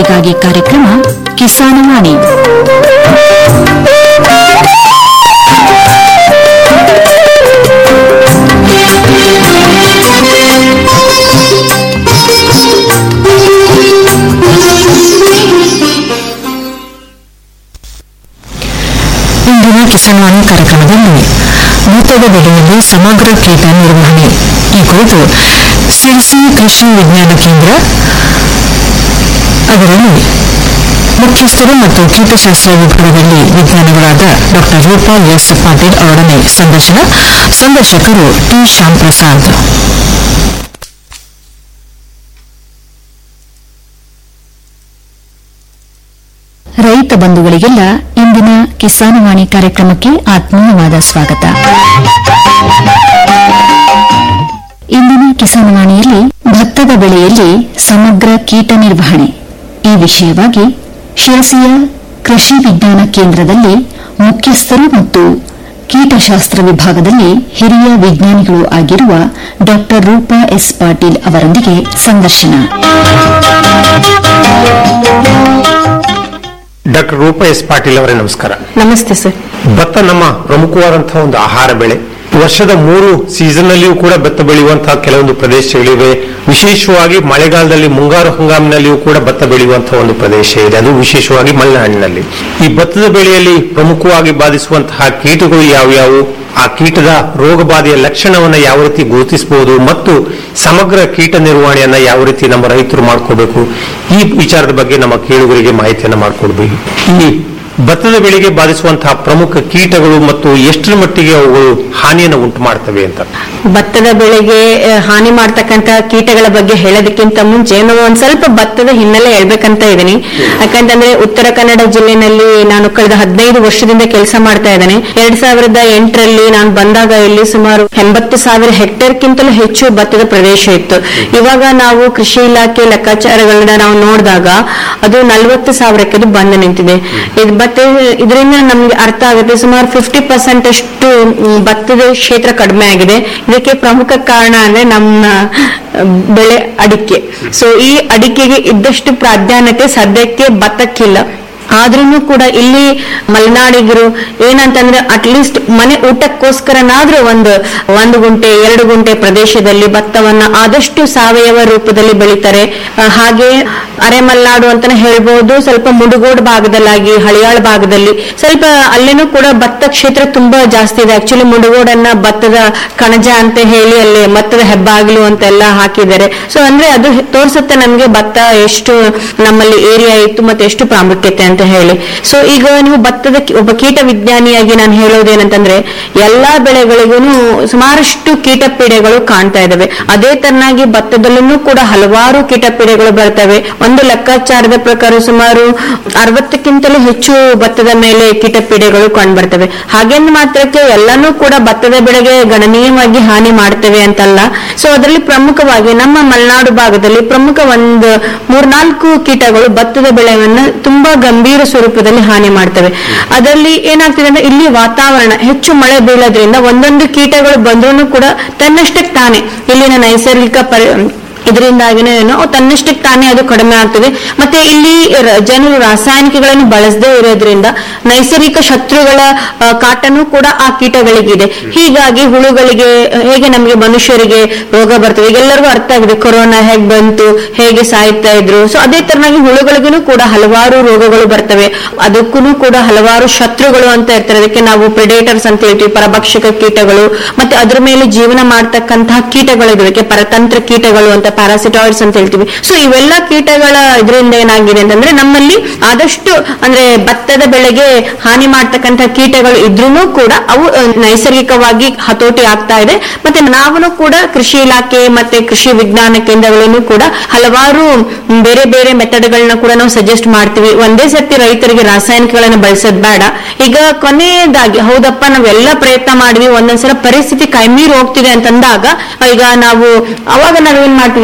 ರೈತರಿಗಾಗಿ ಕಾರ್ಯಕ್ರಮ ಕಿಸಾನವಾಣಿ ಇಂದಿನ ಕಿಸಾನ್ವಾಣಿ ಕಾರ್ಯಕ್ರಮದಲ್ಲಿ ಭತ್ತದ ಬೆಳೆಯಲ್ಲಿ ಸಮಗ್ರ ಕೀಟ ನಿರ್ವಹಣೆ ಈ ಕುರಿತು ಸಿರಿಸಿ ಕೃಷಿ ವಿಜ್ಞಾನ ಕೇಂದ್ರ ಅದರಲ್ಲಿ ಮುಖ್ಯಸ್ಥರು ಮತ್ತು ಕೀಟಶಾಸ್ತ್ರ ವಿಭಾಗದಲ್ಲಿ ವಿಜ್ಞಾನಿಗಳಾದ ಡಾಕ್ಟರ್ ರೂಪಾ ಎಸ್ ಪಾಟೀಲ್ ಅವರೊಡನೆ ಸಂದರ್ಶನ ಸಂದರ್ಶಕರು ಟಿ ಶ್ಯಾಮ್ ಪ್ರಸಾದ್ ರೈತ ಬಂಧುಗಳಿಗೆಲ್ಲ ಇಂದಿನ ಕಿಸಾನವಾಣಿ ಕಾರ್ಯಕ್ರಮಕ್ಕೆ ಆತ್ಮೀಯವಾದ ಸ್ವಾಗತ ಇಂದಿನ ಕಿಸಾನವಾಣಿಯಲ್ಲಿ ಭತ್ತದ ಬೆಳೆಯಲ್ಲಿ ಸಮಗ್ರ ಕೀಟ ನಿರ್ವಹಣೆ ಈ ವಿಷಯವಾಗಿ ಶಿರಸಿಯ ಕೃಷಿ ವಿಜ್ಞಾನ ಕೇಂದ್ರದಲ್ಲಿ ಮುಖ್ಯಸ್ಥರು ಮತ್ತು ಕೀಟಶಾಸ್ತ್ರ ವಿಭಾಗದಲ್ಲಿ ಹಿರಿಯ ವಿಜ್ಞಾನಿಗಳು ಆಗಿರುವ ಡಾಕ್ಟರ್ ರೂಪಾ ಎಸ್ ಪಾಟೀಲ್ ಅವರೊಂದಿಗೆ ಸಂದರ್ಶನ ಡಾಕ್ಟರ್ ರೂಪ ಎಸ್ ಪಾಟೀಲ್ ಅವರೇ ನಮಸ್ಕಾರ ನಮಸ್ತೆ ಸರ್ ಭತ್ತ ನಮ್ಮ ಪ್ರಮುಖವಾದಂತಹ ಒಂದು ಆಹಾರ ಬೆಳೆ ವರ್ಷದ ಮೂರು ಸೀಸನ್ ನಲ್ಲಿಯೂ ಕೂಡ ಭತ್ತ ಬೆಳೆಯುವಂತಹ ಕೆಲವೊಂದು ಪ್ರದೇಶಗಳಿವೆ ವಿಶೇಷವಾಗಿ ಮಳೆಗಾಲದಲ್ಲಿ ಮುಂಗಾರು ಹಂಗಾಮಿನಲ್ಲಿಯೂ ಕೂಡ ಭತ್ತ ಬೆಳೆಯುವಂತಹ ಒಂದು ಪ್ರದೇಶ ಇದೆ ಅದು ವಿಶೇಷವಾಗಿ ಮಲೆನಾಡಿನಲ್ಲಿ ಈ ಭತ್ತದ ಬೆಳೆಯಲ್ಲಿ ಪ್ರಮುಖವಾಗಿ ಬಾಧಿಸುವಂತಹ ಕೀಟಗಳು ಯಾವ್ಯಾವು ಆ ಕೀಟದ ರೋಗ ಬಾಧೆಯ ಲಕ್ಷಣವನ್ನ ಯಾವ ರೀತಿ ಗುರುತಿಸಬಹುದು ಮತ್ತು ಸಮಗ್ರ ಕೀಟ ನಿರ್ವಹಣೆಯನ್ನ ಯಾವ ರೀತಿ ನಮ್ಮ ರೈತರು ಮಾಡ್ಕೋಬೇಕು ಈ ವಿಚಾರದ ಬಗ್ಗೆ ನಮ್ಮ ಕೇಳುಗರಿಗೆ ಮಾಹಿತಿಯನ್ನ ಮಾಡಿಕೊಡ್ಬೇಕು ಈ ಭತ್ತದ ಬೆಳೆಗೆ ಬಾಧಿಸುವಂತಹ ಪ್ರಮುಖ ಕೀಟಗಳು ಮತ್ತು ಎಷ್ಟರ ಮಟ್ಟಿಗೆ ಅವುಗಳು ಹಾನಿಯನ್ನು ಉಂಟು ಮಾಡ್ತವೆ ಅಂತ ಭತ್ತದ ಬೆಳೆಗೆ ಆ, ಹಾನಿ ಮಾಡ್ತಕ್ಕಂತ ಕೀಟಗಳ ಬಗ್ಗೆ ಹೇಳೋದಕ್ಕಿಂತ ಮುಂಚೆ ನಾವು ಒಂದ್ ಸ್ವಲ್ಪ ಭತ್ತದ ಹಿನ್ನೆಲೆ ಹೇಳ್ಬೇಕಂತ ಇದೀನಿ ಯಾಕಂತಂದ್ರೆ ಉತ್ತರ ಕನ್ನಡ ಜಿಲ್ಲೆನಲ್ಲಿ ನಾನು ಕಳೆದ ಹದಿನೈದು ವರ್ಷದಿಂದ ಕೆಲಸ ಮಾಡ್ತಾ ಇದ್ದೇನೆ ಎರಡ್ ಸಾವಿರದ ಎಂಟರಲ್ಲಿ ನಾನು ಬಂದಾಗ ಇಲ್ಲಿ ಸುಮಾರು ಎಂಬತ್ತು ಸಾವಿರ ಹೆಕ್ಟೇರ್ಗಿಂತಲೂ ಹೆಚ್ಚು ಭತ್ತದ ಪ್ರದೇಶ ಇತ್ತು ಇವಾಗ ನಾವು ಕೃಷಿ ಇಲಾಖೆ ಲೆಕ್ಕಾಚಾರಗಳನ್ನ ನಾವು ನೋಡಿದಾಗ ಅದು ನಲವತ್ತು ಸಾವಿರಕ್ಕೆ ಅದು ಬಂದು ನಿಂತಿದೆ ಇದು ಭತ್ತ ಇದರಿಂದ ನಮ್ಗೆ ಅರ್ಥ ಆಗುತ್ತೆ ಸುಮಾರು ಫಿಫ್ಟಿ ಪರ್ಸೆಂಟ್ ಅಷ್ಟು ಮ್, ಭತ್ತದ ಕ್ಷೇತ್ರ ಕಡಿಮೆ ಆಗಿದೆ ಇದಕ್ಕೆ ಪ್ರಮುಖ ಕಾರಣ ಅಂದ್ರೆ ನಮ್ಮ ಆ, ಬೆಳೆ ಅಡಿಕೆ ಸೊ ಈ ಅಡಿಕೆಗೆ ಇದ್ದಷ್ಟು ಪ್ರಾಧಾನ್ಯತೆ ಸದ್ಯಕ್ಕೆ ಭತ್ತಕ್ಕಿಲ್ಲ ಆದ್ರೂ ಕೂಡ ಇಲ್ಲಿ ಮಲೆನಾಡಿಗರು ಏನಂತಂದ್ರೆ ಅಟ್ಲೀಸ್ಟ್ ಮನೆ ಊಟಕ್ಕೋಸ್ಕರನಾದ್ರೂ ಒಂದು ಒಂದು ಗುಂಟೆ ಎರಡು ಗುಂಟೆ ಪ್ರದೇಶದಲ್ಲಿ ಭತ್ತವನ್ನ ಆದಷ್ಟು ಸಾವಯವ ರೂಪದಲ್ಲಿ ಬೆಳಿತಾರೆ ಆ, ಹಾಗೆ ಅರೆಮಲ್ನಾಡು ಅಂತಾನೆ ಹೇಳ್ಬೋದು ಸ್ವಲ್ಪ ಮುಡುಗೋಡು ಭಾಗದಲ್ಲಾಗಿ ಹಳಿಯಾಳ ಭಾಗದಲ್ಲಿ ಸ್ವಲ್ಪ ಅಲ್ಲೇನೂ ಕೂಡ ಭತ್ತ ಕ್ಷೇತ್ರ ತುಂಬಾ ಜಾಸ್ತಿ ಇದೆ ಆಕ್ಚುಲಿ ಮುಡುಗೋಡನ್ನ ಭತ್ತದ ಕಣಜ ಅಂತ ಹೇಳಿ ಅಲ್ಲಿ ಭತ್ತದ ಹೆಬ್ಬಾಗಿಲು ಅಂತೆಲ್ಲ ಹಾಕಿದ್ದಾರೆ ಸೊ ಅಂದ್ರೆ ಅದು ತೋರಿಸುತ್ತೆ ನಮ್ಗೆ ಭತ್ತ ಎಷ್ಟು ನಮ್ಮಲ್ಲಿ ಏರಿಯಾ ಇತ್ತು ಮತ್ತೆ ಎಷ್ಟು ಪ್ರಾಮುಖ್ಯತೆ ಅಂತ ಹೇಳಿ ಸೊ ಈಗ ನೀವು ಭತ್ತದ ಕಿ- ಒಬ್ಬ ಕೀಟ ವಿಜ್ಞಾನಿಯಾಗಿ ನಾನು ಹೇಳೋದೇನಂತಂದ್ರೆ ಎಲ್ಲಾ ಬೆಳೆಗಳಿಗೂ ಸುಮಾರಷ್ಟು ಕೀಟ ಪೀಡೆಗಳು ಕಾಣ್ತಾ ಇದಾವೆ ಅದೇ ತರನಾಗಿ ಭತ್ತದಲ್ಲೂ ಕೂಡ ಹಲವಾರು ಕೀಟ ಪೀಡೆಗಳು ಬರ್ತವೆ ಒಂದು ಲೆಕ್ಕಾಚಾರದ ಪ್ರಕಾರ ಸುಮಾರು ಅರವತ್ತಕ್ಕಿಂತಲೂ ಹೆಚ್ಚು ಭತ್ತದ ಮೇಲೆ ಕೀಟ ಪೀಡೆಗಳು ಕಂಡು ಬರ್ತವೆ ಹಾಗೆಂದು ಮಾತ್ರಕ್ಕೆ ಎಲ್ಲಾನು ಕೂಡ ಭತ್ತದ ಬೆಳೆಗೆ ಗಣನೀಯವಾಗಿ ಹಾನಿ ಮಾಡ್ತವೆ ಅಂತಲ್ಲ ಸೊ ಅದರಲ್ಲಿ ಪ್ರಮುಖವಾಗಿ ನಮ್ಮ ಮಲೆನಾಡು ಭಾಗದಲ್ಲಿ ಪ್ರಮುಖ ಒಂದು ಮೂರ್ನಾಲ್ಕು ಕೀಟಗಳು ಭತ್ತದ ಬೆಳೆಯನ್ನ ತುಂಬಾ ಗಂಭೀರ ಸ್ವರೂಪದಲ್ಲಿ ಹಾನಿ ಮಾಡ್ತವೆ ಅದರಲ್ಲಿ ಏನಾಗ್ತಿದೆ ಅಂದ್ರೆ ಇಲ್ಲಿ ವಾತಾವರಣ ಹೆಚ್ಚು ಮಳೆ ಬೀಳೋದ್ರಿಂದ ಒಂದೊಂದು ಕೀಟಗಳು ಬಂದ್ರೂ ಕೂಡ ತನ್ನಷ್ಟಕ್ಕೆ ತಾನೇ ಇಲ್ಲಿನ ನೈಸರ್ಗಿಕ ಪರಿ ಇದರಿಂದಾಗಿನೇ ಏನು ಅವು ತನ್ನಷ್ಟಕ್ಕೆ ತಾನೇ ಅದು ಕಡಿಮೆ ಆಗ್ತದೆ ಮತ್ತೆ ಇಲ್ಲಿ ರ- ಜನರು ರಾಸಾಯನಿಕಗಳನ್ನು ಬಳಸದೇ ಇರೋದ್ರಿಂದ ನೈಸರ್ಗಿಕ ಶತ್ರುಗಳ ಆ, ಕಾಟನೂ ಕೂಡ ಆ ಕೀಟಗಳಿಗಿದೆ ಹೀಗಾಗಿ ಹುಳುಗಳಿಗೆ ಆ, ಹೇಗೆ ನಮಗೆ ಮನುಷ್ಯರಿಗೆ ರೋಗ ಬರ್ತವೆ ಈಗ ಎಲ್ಲರಿಗೂ ಅರ್ಥ ಆಗಿದೆ ಕೊರೋನಾ ಹೇಗೆ ಬಂತು ಹೇಗೆ ಸಾಯ್ತಾ ಇದ್ರು ಸೊ ಅದೇ ತರನಾಗಿ ಹುಳುಗಳಿಗೂ ಕೂಡ ಹಲವಾರು ರೋಗಗಳು ಬರ್ತವೆ ಅದಕ್ಕೂ ಕೂಡ ಹಲವಾರು ಶತ್ರುಗಳು ಅಂತ ಇರ್ತಾರೆ ಅದಕ್ಕೆ ನಾವು ಪ್ರಿಡೇಟರ್ಸ್ ಅಂತ ಹೇಳ್ತೀವಿ ಪರಭಕ್ಷಕ ಕೀಟಗಳು ಮತ್ತೆ ಅದ್ರ ಮೇಲೆ ಜೀವನ ಮಾಡ್ತಕ್ಕಂತಹ ಕೀಟಗಳು ಇದಕ್ಕೆ ಪರತಂತ್ರ ಕೀಟಗಳು ಅಂತ ಪ್ಯಾರಾಸಿಟಾಯ್ಡ್ಸ್ ಅಂತ ಹೇಳ್ತೀವಿ ಸೊ ಇವೆಲ್ಲ ಕೀಟಗಳ ಇದರಿಂದ ಏನಾಗಿದೆ ಅಂತಂದ್ರೆ ನಮ್ಮಲ್ಲಿ ಆದಷ್ಟು ಅಂದ್ರೆ ಭತ್ತದ ಬೆಳೆಗೆ ಹಾನಿ ಮಾಡ್ತಕ್ಕಂಥ ಕೀಟಗಳು ಇದ್ರೂ ಕೂಡ ಅವು ಅಹ್, ನೈಸರ್ಗಿಕವಾಗಿ ಹತೋಟಿ ಆಗ್ತಾ ಇದೆ ಮತ್ತೆ ನಾವು ಕೂಡ ಕೃಷಿ ಇಲಾಖೆ ಮತ್ತೆ ಕೃಷಿ ವಿಜ್ಞಾನ ಕೇಂದ್ರಗಳನ್ನು ಕೂಡ ಹಲವಾರು ಮ್, ಬೇರೆ ಬೇರೆ ಮೆಥಡ್ಗಳನ್ನ ಕೂಡ ನಾವು ಸಜೆಸ್ಟ್ ಮಾಡ್ತೀವಿ ಒಂದೇ ಸರ್ತಿ ರೈತರಿಗೆ ರಾಸಾಯನಿಕಗಳನ್ನ ಬಳಸೋದ್ ಬೇಡ ಈಗ ಕೊನೆಯದಾಗಿ ಹೌದಪ್ಪ ನಾವೆಲ್ಲ ಪ್ರಯತ್ನ ಮಾಡಿದ್ವಿ ಒಂದೊಂದ್ಸಲ ಪರಿಸ್ಥಿತಿ ಕೈಮೀರಿ ಹೋಗ್ತಿದೆ ಅಂತಂದಾಗ ಈಗ ನಾವು ಅವಾಗ ನಾವೇನ್ ಮಾಡ್ತೀವಿ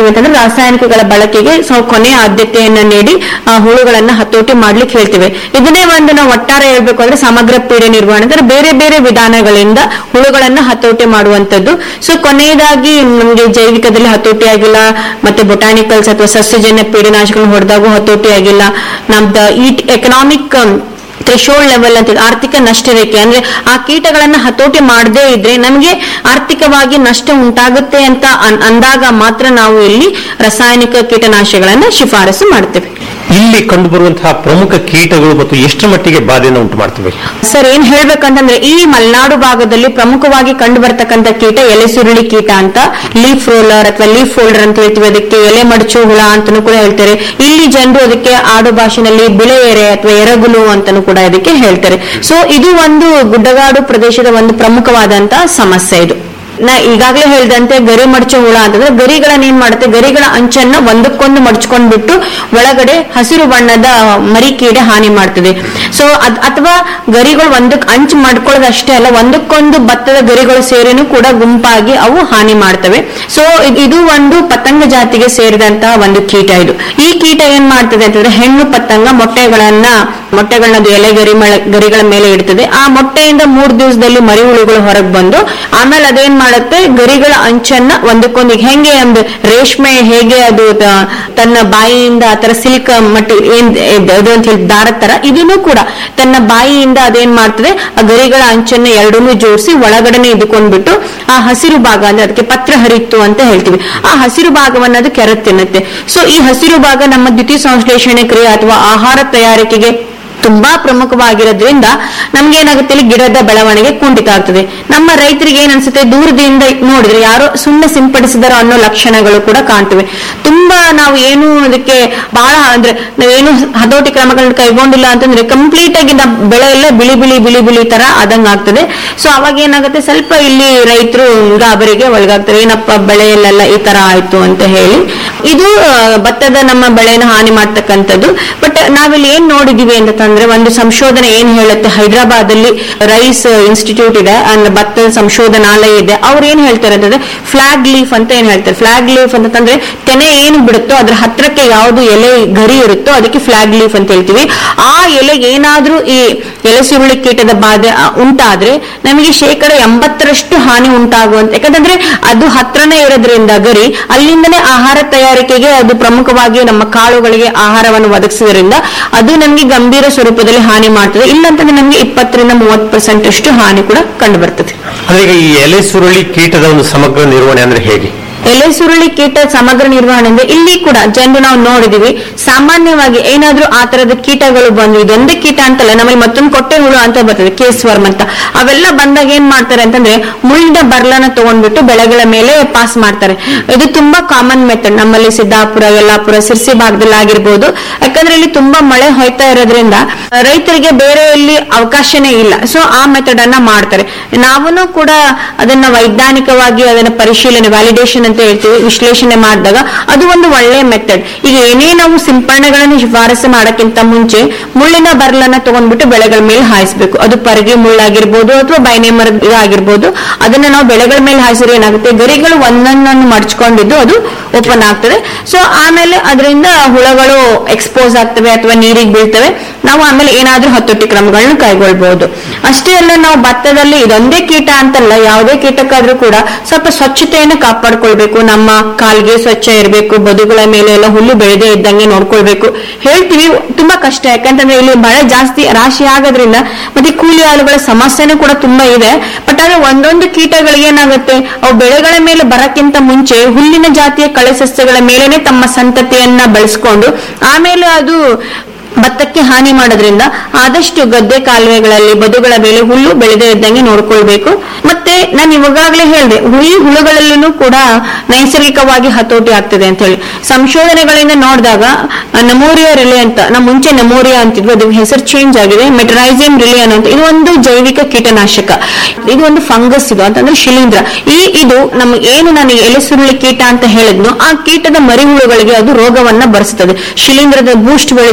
ಮಾಡಿದೀವಿ ಅಂತಂದ್ರೆ ರಾಸಾಯನಿಕಗಳ ಬಳಕೆಗೆ ಸೊ ಕೊನೆಯ ಆದ್ಯತೆಯನ್ನ ನೀಡಿ ಆ ಹುಳುಗಳನ್ನ ಹತೋಟಿ ಮಾಡ್ಲಿಕ್ಕೆ ಹೇಳ್ತೀವಿ ಇದನ್ನೇ ಒಂದು ನಾವು ಒಟ್ಟಾರೆ ಹೇಳ್ಬೇಕು ಅಂದ್ರೆ ಸಮಗ್ರ ಪೀಡೆ ನಿರ್ವಹಣೆ ಅಂದ್ರೆ ಬೇರೆ ಬೇರೆ ವಿಧಾನಗಳಿಂದ ಹುಳುಗಳನ್ನ ಹತೋಟಿ ಮಾಡುವಂತದ್ದು ಸೊ ಕೊನೆಯದಾಗಿ ನಮಗೆ ಜೈವಿಕದಲ್ಲಿ ಹತೋಟಿ ಆಗಿಲ್ಲ ಮತ್ತೆ ಬೊಟಾನಿಕಲ್ಸ್ ಅಥವಾ ಸಸ್ಯಜನ್ಯ ಪೀಡನಾಶಕಗಳನ್ನ ಹೊಡೆದಾಗೂ ಹತೋಟಿ ಆಗಿಲ್ಲ ನಮ್ದು ಈ ಎಕನಾಮಿಕ್ ಥ್ರೆಶೋಲ್ಡ್ ಲೆವೆಲ್ ಅಂತ ಇದೆ, ಆರ್ಥಿಕ ನಷ್ಟ ರೇಖೆ ಅಂದ್ರೆ ಆ ಕೀಟಗಳನ್ನ ಹತೋಟಿ ಮಾಡದೇ ಇದ್ರೆ ನಮಗೆ ಆರ್ಥಿಕವಾಗಿ ನಷ್ಟ ಉಂಟಾಗುತ್ತೆ ಅಂತ ಅನ್- ಅಂದಾಗ ಮಾತ್ರ ನಾವು ಇಲ್ಲಿ ರಾಸಾಯನಿಕ ಕೀಟನಾಶಕಗಳನ್ನ ಶಿಫಾರಸು ಮಾಡ್ತೇವೆ ಇಲ್ಲಿ ಕಂಡುಬರುವಂತಹ ಪ್ರಮುಖ ಕೀಟಗಳು ಮತ್ತು ಎಷ್ಟರ ಮಟ್ಟಿಗೆ ಬಾಧೆಯನ್ನು ಉಂಟು ಮಾಡ್ತವೆ ಸರ್ ಏನ್ ಹೇಳ್ಬೇಕಂತಂದ್ರೆ ಈ ಮಲೆನಾಡು ಭಾಗದಲ್ಲಿ ಪ್ರಮುಖವಾಗಿ ಕಂಡು ಬರ್ತಕ್ಕಂಥ ಕೀಟ ಎಲೆ ಸುರುಳಿ ಕೀಟ ಅಂತ ಲೀಫ್ ರೋಲರ್ ಅಥವಾ ಲೀಫ್ ಫೋಲ್ಡರ್ ಅಂತ ಹೇಳ್ತೀವಿ ಅದಕ್ಕೆ ಎಲೆ ಮಡಚು ಹುಳ ಅಂತಾನೂ ಕೂಡ ಹೇಳ್ತಾರೆ ಇಲ್ಲಿ ಜನರು ಅದಕ್ಕೆ ಆಡು ಭಾಷೆನಲ್ಲಿ ಬಿಳೆ ಎರೆ ಅಥವಾ ಎರಗುಲು ಅಂತಾನೂ ಕೂಡ ಇದಕ್ಕೆ ಹೇಳ್ತಾರೆ ಸೊ ಇದು ಒಂದು ಗುಡ್ಡಗಾಡು ಪ್ರದೇಶದ ಒಂದು ಪ್ರಮುಖವಾದಂತಹ ಸಮಸ್ಯೆ ಇದು ನಾ ಈಗಾಗಲೇ ಹೇಳಿದಂತೆ ಗರಿ ಮಡಚೋ ಹುಳ ಅಂತಂದ್ರೆ ಗರಿಗಳನ್ನ ಏನ್ ಮಾಡುತ್ತೆ ಗರಿಗಳ ಅಂಚನ್ನ ಒಂದಕ್ಕೊಂದು ಮಡ್ಚ್ಕೊಂಡ್ಬಿಟ್ಟು ಒಳಗಡೆ ಹಸಿರು ಬಣ್ಣದ ಮರಿಕೀಡೆ ಹಾನಿ ಮಾಡ್ತದೆ ಸೊ ಅದ್ ಅಥವಾ ಗರಿಗಳು ಒಂದಕ್ಕೆ ಅಂಚು ಮಾಡ್ಕೊಳ್ಳೋದು ಅಷ್ಟೇ ಅಲ್ಲ ಒಂದಕ್ಕೊಂದು ಭತ್ತದ ಗರಿಗಳು ಸೇರಿನೂ ಕೂಡ ಗುಂಪಾಗಿ ಅವು ಹಾನಿ ಮಾಡ್ತವೆ ಸೊ ಇದು ಒಂದು ಪತಂಗ ಜಾತಿಗೆ ಸೇರಿದಂತಹ ಒಂದು ಕೀಟ ಇದು ಈ ಕೀಟ ಏನ್ ಮಾಡ್ತದೆ ಅಂತಂದ್ರೆ ಹೆಣ್ಣು ಪತಂಗ ಮೊಟ್ಟೆಗಳನ್ನ ಮೊಟ್ಟೆಗಳನ್ನ ಅದು ಎಲೆ ಗರಿ ಮಳ- ಗರಿಗಳ ಮೇಲೆ ಇಡ್ತದೆ ಆ ಮೊಟ್ಟೆಯಿಂದ ಮೂರ್ ದಿವಸದಲ್ಲಿ ಮರಿ ಹುಳುಗಳು ಹೊರಗೆ ಬಂದು ಆಮೇಲೆ ಅದೇನ್ ಮಾಡುತ್ತೆ ಗರಿಗಳ ಅಂಚನ್ನ ಒಂದಕ್ಕೊಂದು ಈಗ ಹೆಂಗೆ ಒಂದು ರೇಷ್ಮೆ ಹೇಗೆ ಅದು ತ- ತನ್ನ ಬಾಯಿಯಿಂದ ಆತರ ಸಿಲ್ಕ್ ಮಟ್ಟಿ ಏನ್ ಇದು ಅದು ಅಂತ ಹೇಳಿ ದಾರದ ತರ ಇದನ್ನು ಕೂಡ ತನ್ನ ಬಾಯಿಯಿಂದ ಅದೇನ್ ಮಾಡ್ತದೆ ಆ ಗರಿಗಳ ಅಂಚನ್ನ ಎರಡನ್ನೂ ಜೋಡಿಸಿ ಒಳಗಡೆನೆ ಇದ್ಕೊಂಡ್ಬಿಟ್ಟು ಆ ಹಸಿರು ಭಾಗ ಅಂದ್ರೆ ಅದಕ್ಕೆ ಪತ್ರ ಹರಿತ್ತು ಅಂತ ಹೇಳ್ತೀವಿ ಆ ಹಸಿರು ಭಾಗವನ್ನ ಅದು ಕೆರೆತ್ ತಿನ್ನುತ್ತೆ ಸೊ ಈ ಹಸಿರು ಭಾಗ ನಮ್ಮ ದ್ವಿತೀಯ ಸಂಶ್ಲೇಷಣೆ ಕ್ರಿಯೆ ಅಥವಾ ಆಹಾರ ತಯಾರಿಕೆಗೆ ತುಂಬಾ ಪ್ರಮುಖವಾಗಿರೋದ್ರಿಂದ ನಮ್ಗೆ ಏನಾಗುತ್ತೆ ಇಲ್ಲಿ ಗಿಡದ ಬೆಳವಣಿಗೆ ಕುಂಠಿತ ಆಗ್ತದೆ ನಮ್ಮ ರೈತರಿಗೆ ಏನ್ ಅನ್ಸುತ್ತೆ ದೂರದಿಂದ ನೋಡಿದ್ರೆ ಯಾರೋ ಸುಮ್ಮನೆ ಸಿಂಪಡಿಸಿದಾರೋ ಅನ್ನೋ ಲಕ್ಷಣಗಳು ಕೂಡ ಕಾಣ್ತವೆ ತುಂಬಾ ನಾವು ಏನು ಅದಕ್ಕೆ ಬಹಳ ಅಂದ್ರೆ ನಾವೇನು ಹತೋಟಿ ಕ್ರಮಗಳನ್ನ ಕೈಗೊಂಡಿಲ್ಲ ಅಂತಂದ್ರೆ ಕಂಪ್ಲೀಟ್ ಆಗಿ ನಮ್ಮ ಬೆಳೆ ಎಲ್ಲ ಬಿಳಿ ಬಿಳಿ ಬಿಳಿ ಬಿಳಿ ತರ ಆದಂಗ ಆಗ್ತದೆ ಸೊ ಅವಾಗ ಏನಾಗುತ್ತೆ ಸ್ವಲ್ಪ ಇಲ್ಲಿ ರೈತರು ಗಾಬರಿಗೆ ಒಳಗಾಗ್ತಾರೆ ಏನಪ್ಪ ಬೆಳೆಯಲ್ಲೆಲ್ಲ ಈ ತರ ಆಯ್ತು ಅಂತ ಹೇಳಿ ಇದು ಆ, ಭತ್ತದ ನಮ್ಮ ಬೆಳೆನ ಹಾನಿ ಮಾಡ್ತಕ್ಕಂಥದ್ದು ಬಟ್ ನಾವಿಲ್ಲಿ ಏನ್ ನೋಡಿದೀವಿ ಅಂತಂದ್ರೆ ಒಂದು ಸಂಶೋಧನೆ ಏನ್ ಹೇಳುತ್ತೆ ಹೈದರಾಬಾದ್ ಅಲ್ಲಿ ರೈಸ್ ಇನ್ಸ್ಟಿಟ್ಯೂಟ್ ಇದೆ ಅಂಡ್ ಭತ್ತದ ಸಂಶೋಧನಾಲಯ ಇದೆ ಅವ್ರು ಏನ್ ಹೇಳ್ತಾರೆ ಅಂತಂದ್ರೆ ಫ್ಲಾಗ್ ಲೀಫ್ ಅಂತ ಏನ್ ಹೇಳ್ತಾರೆ ಫ್ಲಾಗ್ ಲೀಫ್ ಅಂತಂದ್ರೆ ತೆನೆ ಏನು ಬಿಡುತ್ತೋ ಅದ್ರ ಹತ್ರಕ್ಕೆ ಯಾವ್ದು ಎಲೆ ಗರಿ ಇರುತ್ತೋ ಅದಕ್ಕೆ ಫ್ಲಾಗ್ ಲೀಫ್ ಅಂತ ಹೇಳ್ತೀವಿ ಆ ಎಲೆಗೆ ಏನಾದ್ರೂ ಈ ಎಲೆ ಸುರುಳಿ ಕೀಟದ ಬಾಧೆ ಆ, ಉಂಟಾದ್ರೆ ನಮಗೆ ಶೇಕಡ ಎಂಬತ್ತರಷ್ಟು ಹಾನಿ ಉಂಟಾಗುವಂತ ಯಾಕಂತಂದ್ರೆ ಅದು ಹತ್ರನೇ ಇರೋದ್ರಿಂದ ಗರಿ ಅಲ್ಲಿಂದನೇ ಆಹಾರ ತಯಾರಿಕೆಗೆ ಅದು ಪ್ರಮುಖವಾಗಿ ನಮ್ಮ ಕಾಳುಗಳಿಗೆ ಆಹಾರವನ್ನು ಒದಗಿಸೋದ್ರಿಂದ ಅದು ನಮಗೆ ಗಂಭೀರ ಸ್ವರೂಪದಲ್ಲಿ ಹಾನಿ ಮಾಡ್ತದೆ ಇಲ್ಲಂತಂದ್ರೆ ನಮಗೆ ಇಪ್ಪತ್ತರಿಂದ ಮೂವತ್ತು ಪರ್ಸೆಂಟ್ ಅಷ್ಟು ಹಾನಿ ಕೂಡ ಕಂಡು ಬರ್ತದೆ ಅಂದ್ರೆ ಈಗ ಈ ಎಲೆ ಸುರುಳಿ ಕೀಟದ ಒಂದು ಸಮಗ್ರ ನಿರ್ವಹಣೆ ಅಂದ್ರೆ ಹೇಗೆ ಎಲೆ ಸುರುಳಿ ಕೀಟ ಸಮಗ್ರ ನಿರ್ವಹಣೆ ಅಂದ್ರೆ ಇಲ್ಲಿ ಕೂಡ ಜನರು ನಾವು ನೋಡಿದೀವಿ ಸಾಮಾನ್ಯವಾಗಿ ಏನಾದ್ರೂ ಆ ತರದ ಕೀಟಗಳು ಬಂದು ಇದೊಂದೇ ಕೀಟ ಅಂತಲ್ಲ ನಮ್ಮಲ್ಲಿ ಮತ್ತೊಂದು ಕೊಟ್ಟೆ ಹುಳು ಅಂತ ಬರ್ತದೆ ಕೇಸ್ ವರ್ಮ್ ಅಂತ ಅವೆಲ್ಲ ಬಂದಾಗ ಏನ್ ಮಾಡ್ತಾರೆ ಅಂತಂದ್ರೆ ಮುಳ್ಳಿನ ಬರ್ಲನ ತಗೊಂಡ್ಬಿಟ್ಟು ಬೆಳೆಗಳ ಮೇಲೆ ಪಾಸ್ ಮಾಡ್ತಾರೆ ಇದು ತುಂಬಾ ಕಾಮನ್ ಮೆಥಡ್ ನಮ್ಮಲ್ಲಿ ಸಿದ್ದಾಪುರ ಯಲ್ಲಾಪುರ ಸಿರ್ಸಿ ಭಾಗದಲ್ಲಿ ಆಗಿರ್ಬೋದು ಯಾಕಂದ್ರೆ ಇಲ್ಲಿ ತುಂಬಾ ಮಳೆ ಹೋಯ್ತಾ ಇರೋದ್ರಿಂದ ರೈತರಿಗೆ ಬೇರೆ ಇಲ್ಲಿ ಅವಕಾಶನೇ ಇಲ್ಲ ಸೊ ಆ ಮೆಥಡ್ ಅನ್ನ ಮಾಡ್ತಾರೆ ನಾವೂ ಕೂಡ ಅದನ್ನ ವೈಜ್ಞಾನಿಕವಾಗಿ ಅದನ್ನ ಪರಿಶೀಲನೆ ವ್ಯಾಲಿಡೇಷನ್ ಅಂತ ಹೇಳ್ತೀವಿ ವಿಶ್ಲೇಷಣೆ ಮಾಡಿದಾಗ ಅದು ಒಂದು ಒಳ್ಳೆ ಮೆಥಡ್ ಈಗ ಏನೇ ನಾವು ಸಿಂಪರಣೆಗಳನ್ನು ಶಿಫಾರಸು ಮಾಡಕ್ಕಿಂತ ಮುಂಚೆ ಮುಳ್ಳಿನ ಬರ್ಲನ್ನ ತಗೊಂಡ್ಬಿಟ್ಟು ಬೆಳೆಗಳ ಮೇಲೆ ಹಾಯಿಸ್ಬೇಕು ಅದು ಪರಗಿ ಮುಳ್ಳಾಗಿರ್ಬೋದು ಅಥವಾ ಬೈನೇಮರ ಆಗಿರ್ಬೋದು ಅದನ್ನ ನಾವು ಬೆಳೆಗಳ ಮೇಲೆ ಹಾಯಿಸಿದ್ರೆ ಏನಾಗುತ್ತೆ ಗರಿಗಳು ಒಂದೊಂದನ್ನು ಮಡ್ಚ್ಕೊಂಡಿದ್ದು ಅದು ಓಪನ್ ಆಗ್ತದೆ ಸೊ ಆಮೇಲೆ ಅದರಿಂದ ಹುಳಗಳು ಎಕ್ಸ್ಪೋಸ್ ಆಗ್ತವೆ ಅಥವಾ ನೀರಿಗೆ ಬೀಳ್ತವೆ ನಾವು ಆಮೇಲೆ ಏನಾದ್ರೂ ಹತೋಟಿ ಕ್ರಮಗಳನ್ನ ಕೈಗೊಳ್ಬಹುದು ಅಷ್ಟೇ ಅಲ್ಲ ನಾವು ಭತ್ತದಲ್ಲಿ ಇದೊಂದೇ ಕೀಟ ಅಂತಲ್ಲ ಯಾವುದೇ ಕೀಟಕ್ಕಾದ್ರೂ ಕೂಡ ಸ್ವಲ್ಪ ಸ್ವಚ್ಛತೆಯನ್ನು ಕಾಪಾಡ್ಕೊಳ್ಬೇಕು ನಮ್ಮ ಕಾಲ್ಗೆ ಸ್ವಚ್ಛ ಇರಬೇಕು ಬದುಗಳ ಮೇಲೆ ಎಲ್ಲ ಹುಲ್ಲು ಬೆಳೆದೇ ಇದ್ದಂಗೆ ನೋಡ್ಕೊಳ್ಬೇಕು ಹೇಳ್ತೀವಿ ತುಂಬಾ ಕಷ್ಟ ಯಾಕಂತಂದ್ರೆ ಇಲ್ಲಿ ಮಳೆ ಜಾಸ್ತಿ ರಾಶಿ ಆಗೋದ್ರಿಂದ ಮತ್ತೆ ಕೂಲಿ ಆಳುಗಳ ಸಮಸ್ಯೆನೂ ಕೂಡ ತುಂಬಾ ಇದೆ ಬಟ್ ಆದ್ರೆ ಒಂದೊಂದು ಕೀಟಗಳಿಗೆ ಏನಾಗುತ್ತೆ ಅವು ಬೆಳೆಗಳ ಮೇಲೆ ಬರಕ್ಕಿಂತ ಮುಂಚೆ ಹುಲ್ಲಿನ ಜಾತಿಯ ಕಳೆ ಸಸ್ಯಗಳ ಮೇಲೆನೆ ತಮ್ಮ ಸಂತತಿಯನ್ನ ಬೆಳೆಸ್ಕೊಂಡು ಆಮೇಲೆ ಅದು ಭತ್ತಕ್ಕೆ ಹಾನಿ ಮಾಡೋದ್ರಿಂದ ಆದಷ್ಟು ಗದ್ದೆ ಕಾಲುವೆಗಳಲ್ಲಿ ಬದುಗಳ ಮೇಲೆ ಹುಲ್ಲು ಬೆಳೆದೇ ಇದ್ದಂಗೆ ನೋಡ್ಕೊಳ್ಬೇಕು ಮತ್ತೆ ನಾನು ಇವಾಗಲೇ ಹೇಳಿದೆ ಹುಳಿ ಹುಳುಗಳಲ್ಲೂ ಕೂಡ ನೈಸರ್ಗಿಕವಾಗಿ ಹತೋಟಿ ಆಗ್ತದೆ ಅಂತ ಹೇಳಿ ಸಂಶೋಧನೆಗಳಿಂದ ನೋಡಿದಾಗ ನಮೋರಿಯಾ ರಿಲೆ ಅಂತ ನಾವು ಮುಂಚೆ ನಮೋರಿಯಾ ಅಂತಿದ್ವಿ ಅದು ಹೆಸರು ಚೇಂಜ್ ಆಗಿದೆ ಮೆಟ್ರೈಸಿಯಂ ರಿಲಿಯನ್ ಅಂತ ಇದು ಒಂದು ಜೈವಿಕ ಕೀಟನಾಶಕ ಇದು ಒಂದು ಫಂಗಸ್ ಇದು ಅಂತಂದ್ರೆ ಶಿಲೀಂಧ್ರ ಈ ಇದು ನಮ್ಮ ಏನು ನಾನು ಎಲೆ ಸುರುಳಿ ಕೀಟ ಅಂತ ಹೇಳಿದ್ನು ಆ ಕೀಟದ ಮರಿಹುಳುಗಳಿಗೆ ಅದು ರೋಗವನ್ನ ಬರೆಸ್ತದೆ ಶಿಲೀಂಧ್ರದ ಬೂಸ್ಟ್ ಬೆಳೀತದೆ ಅಂತ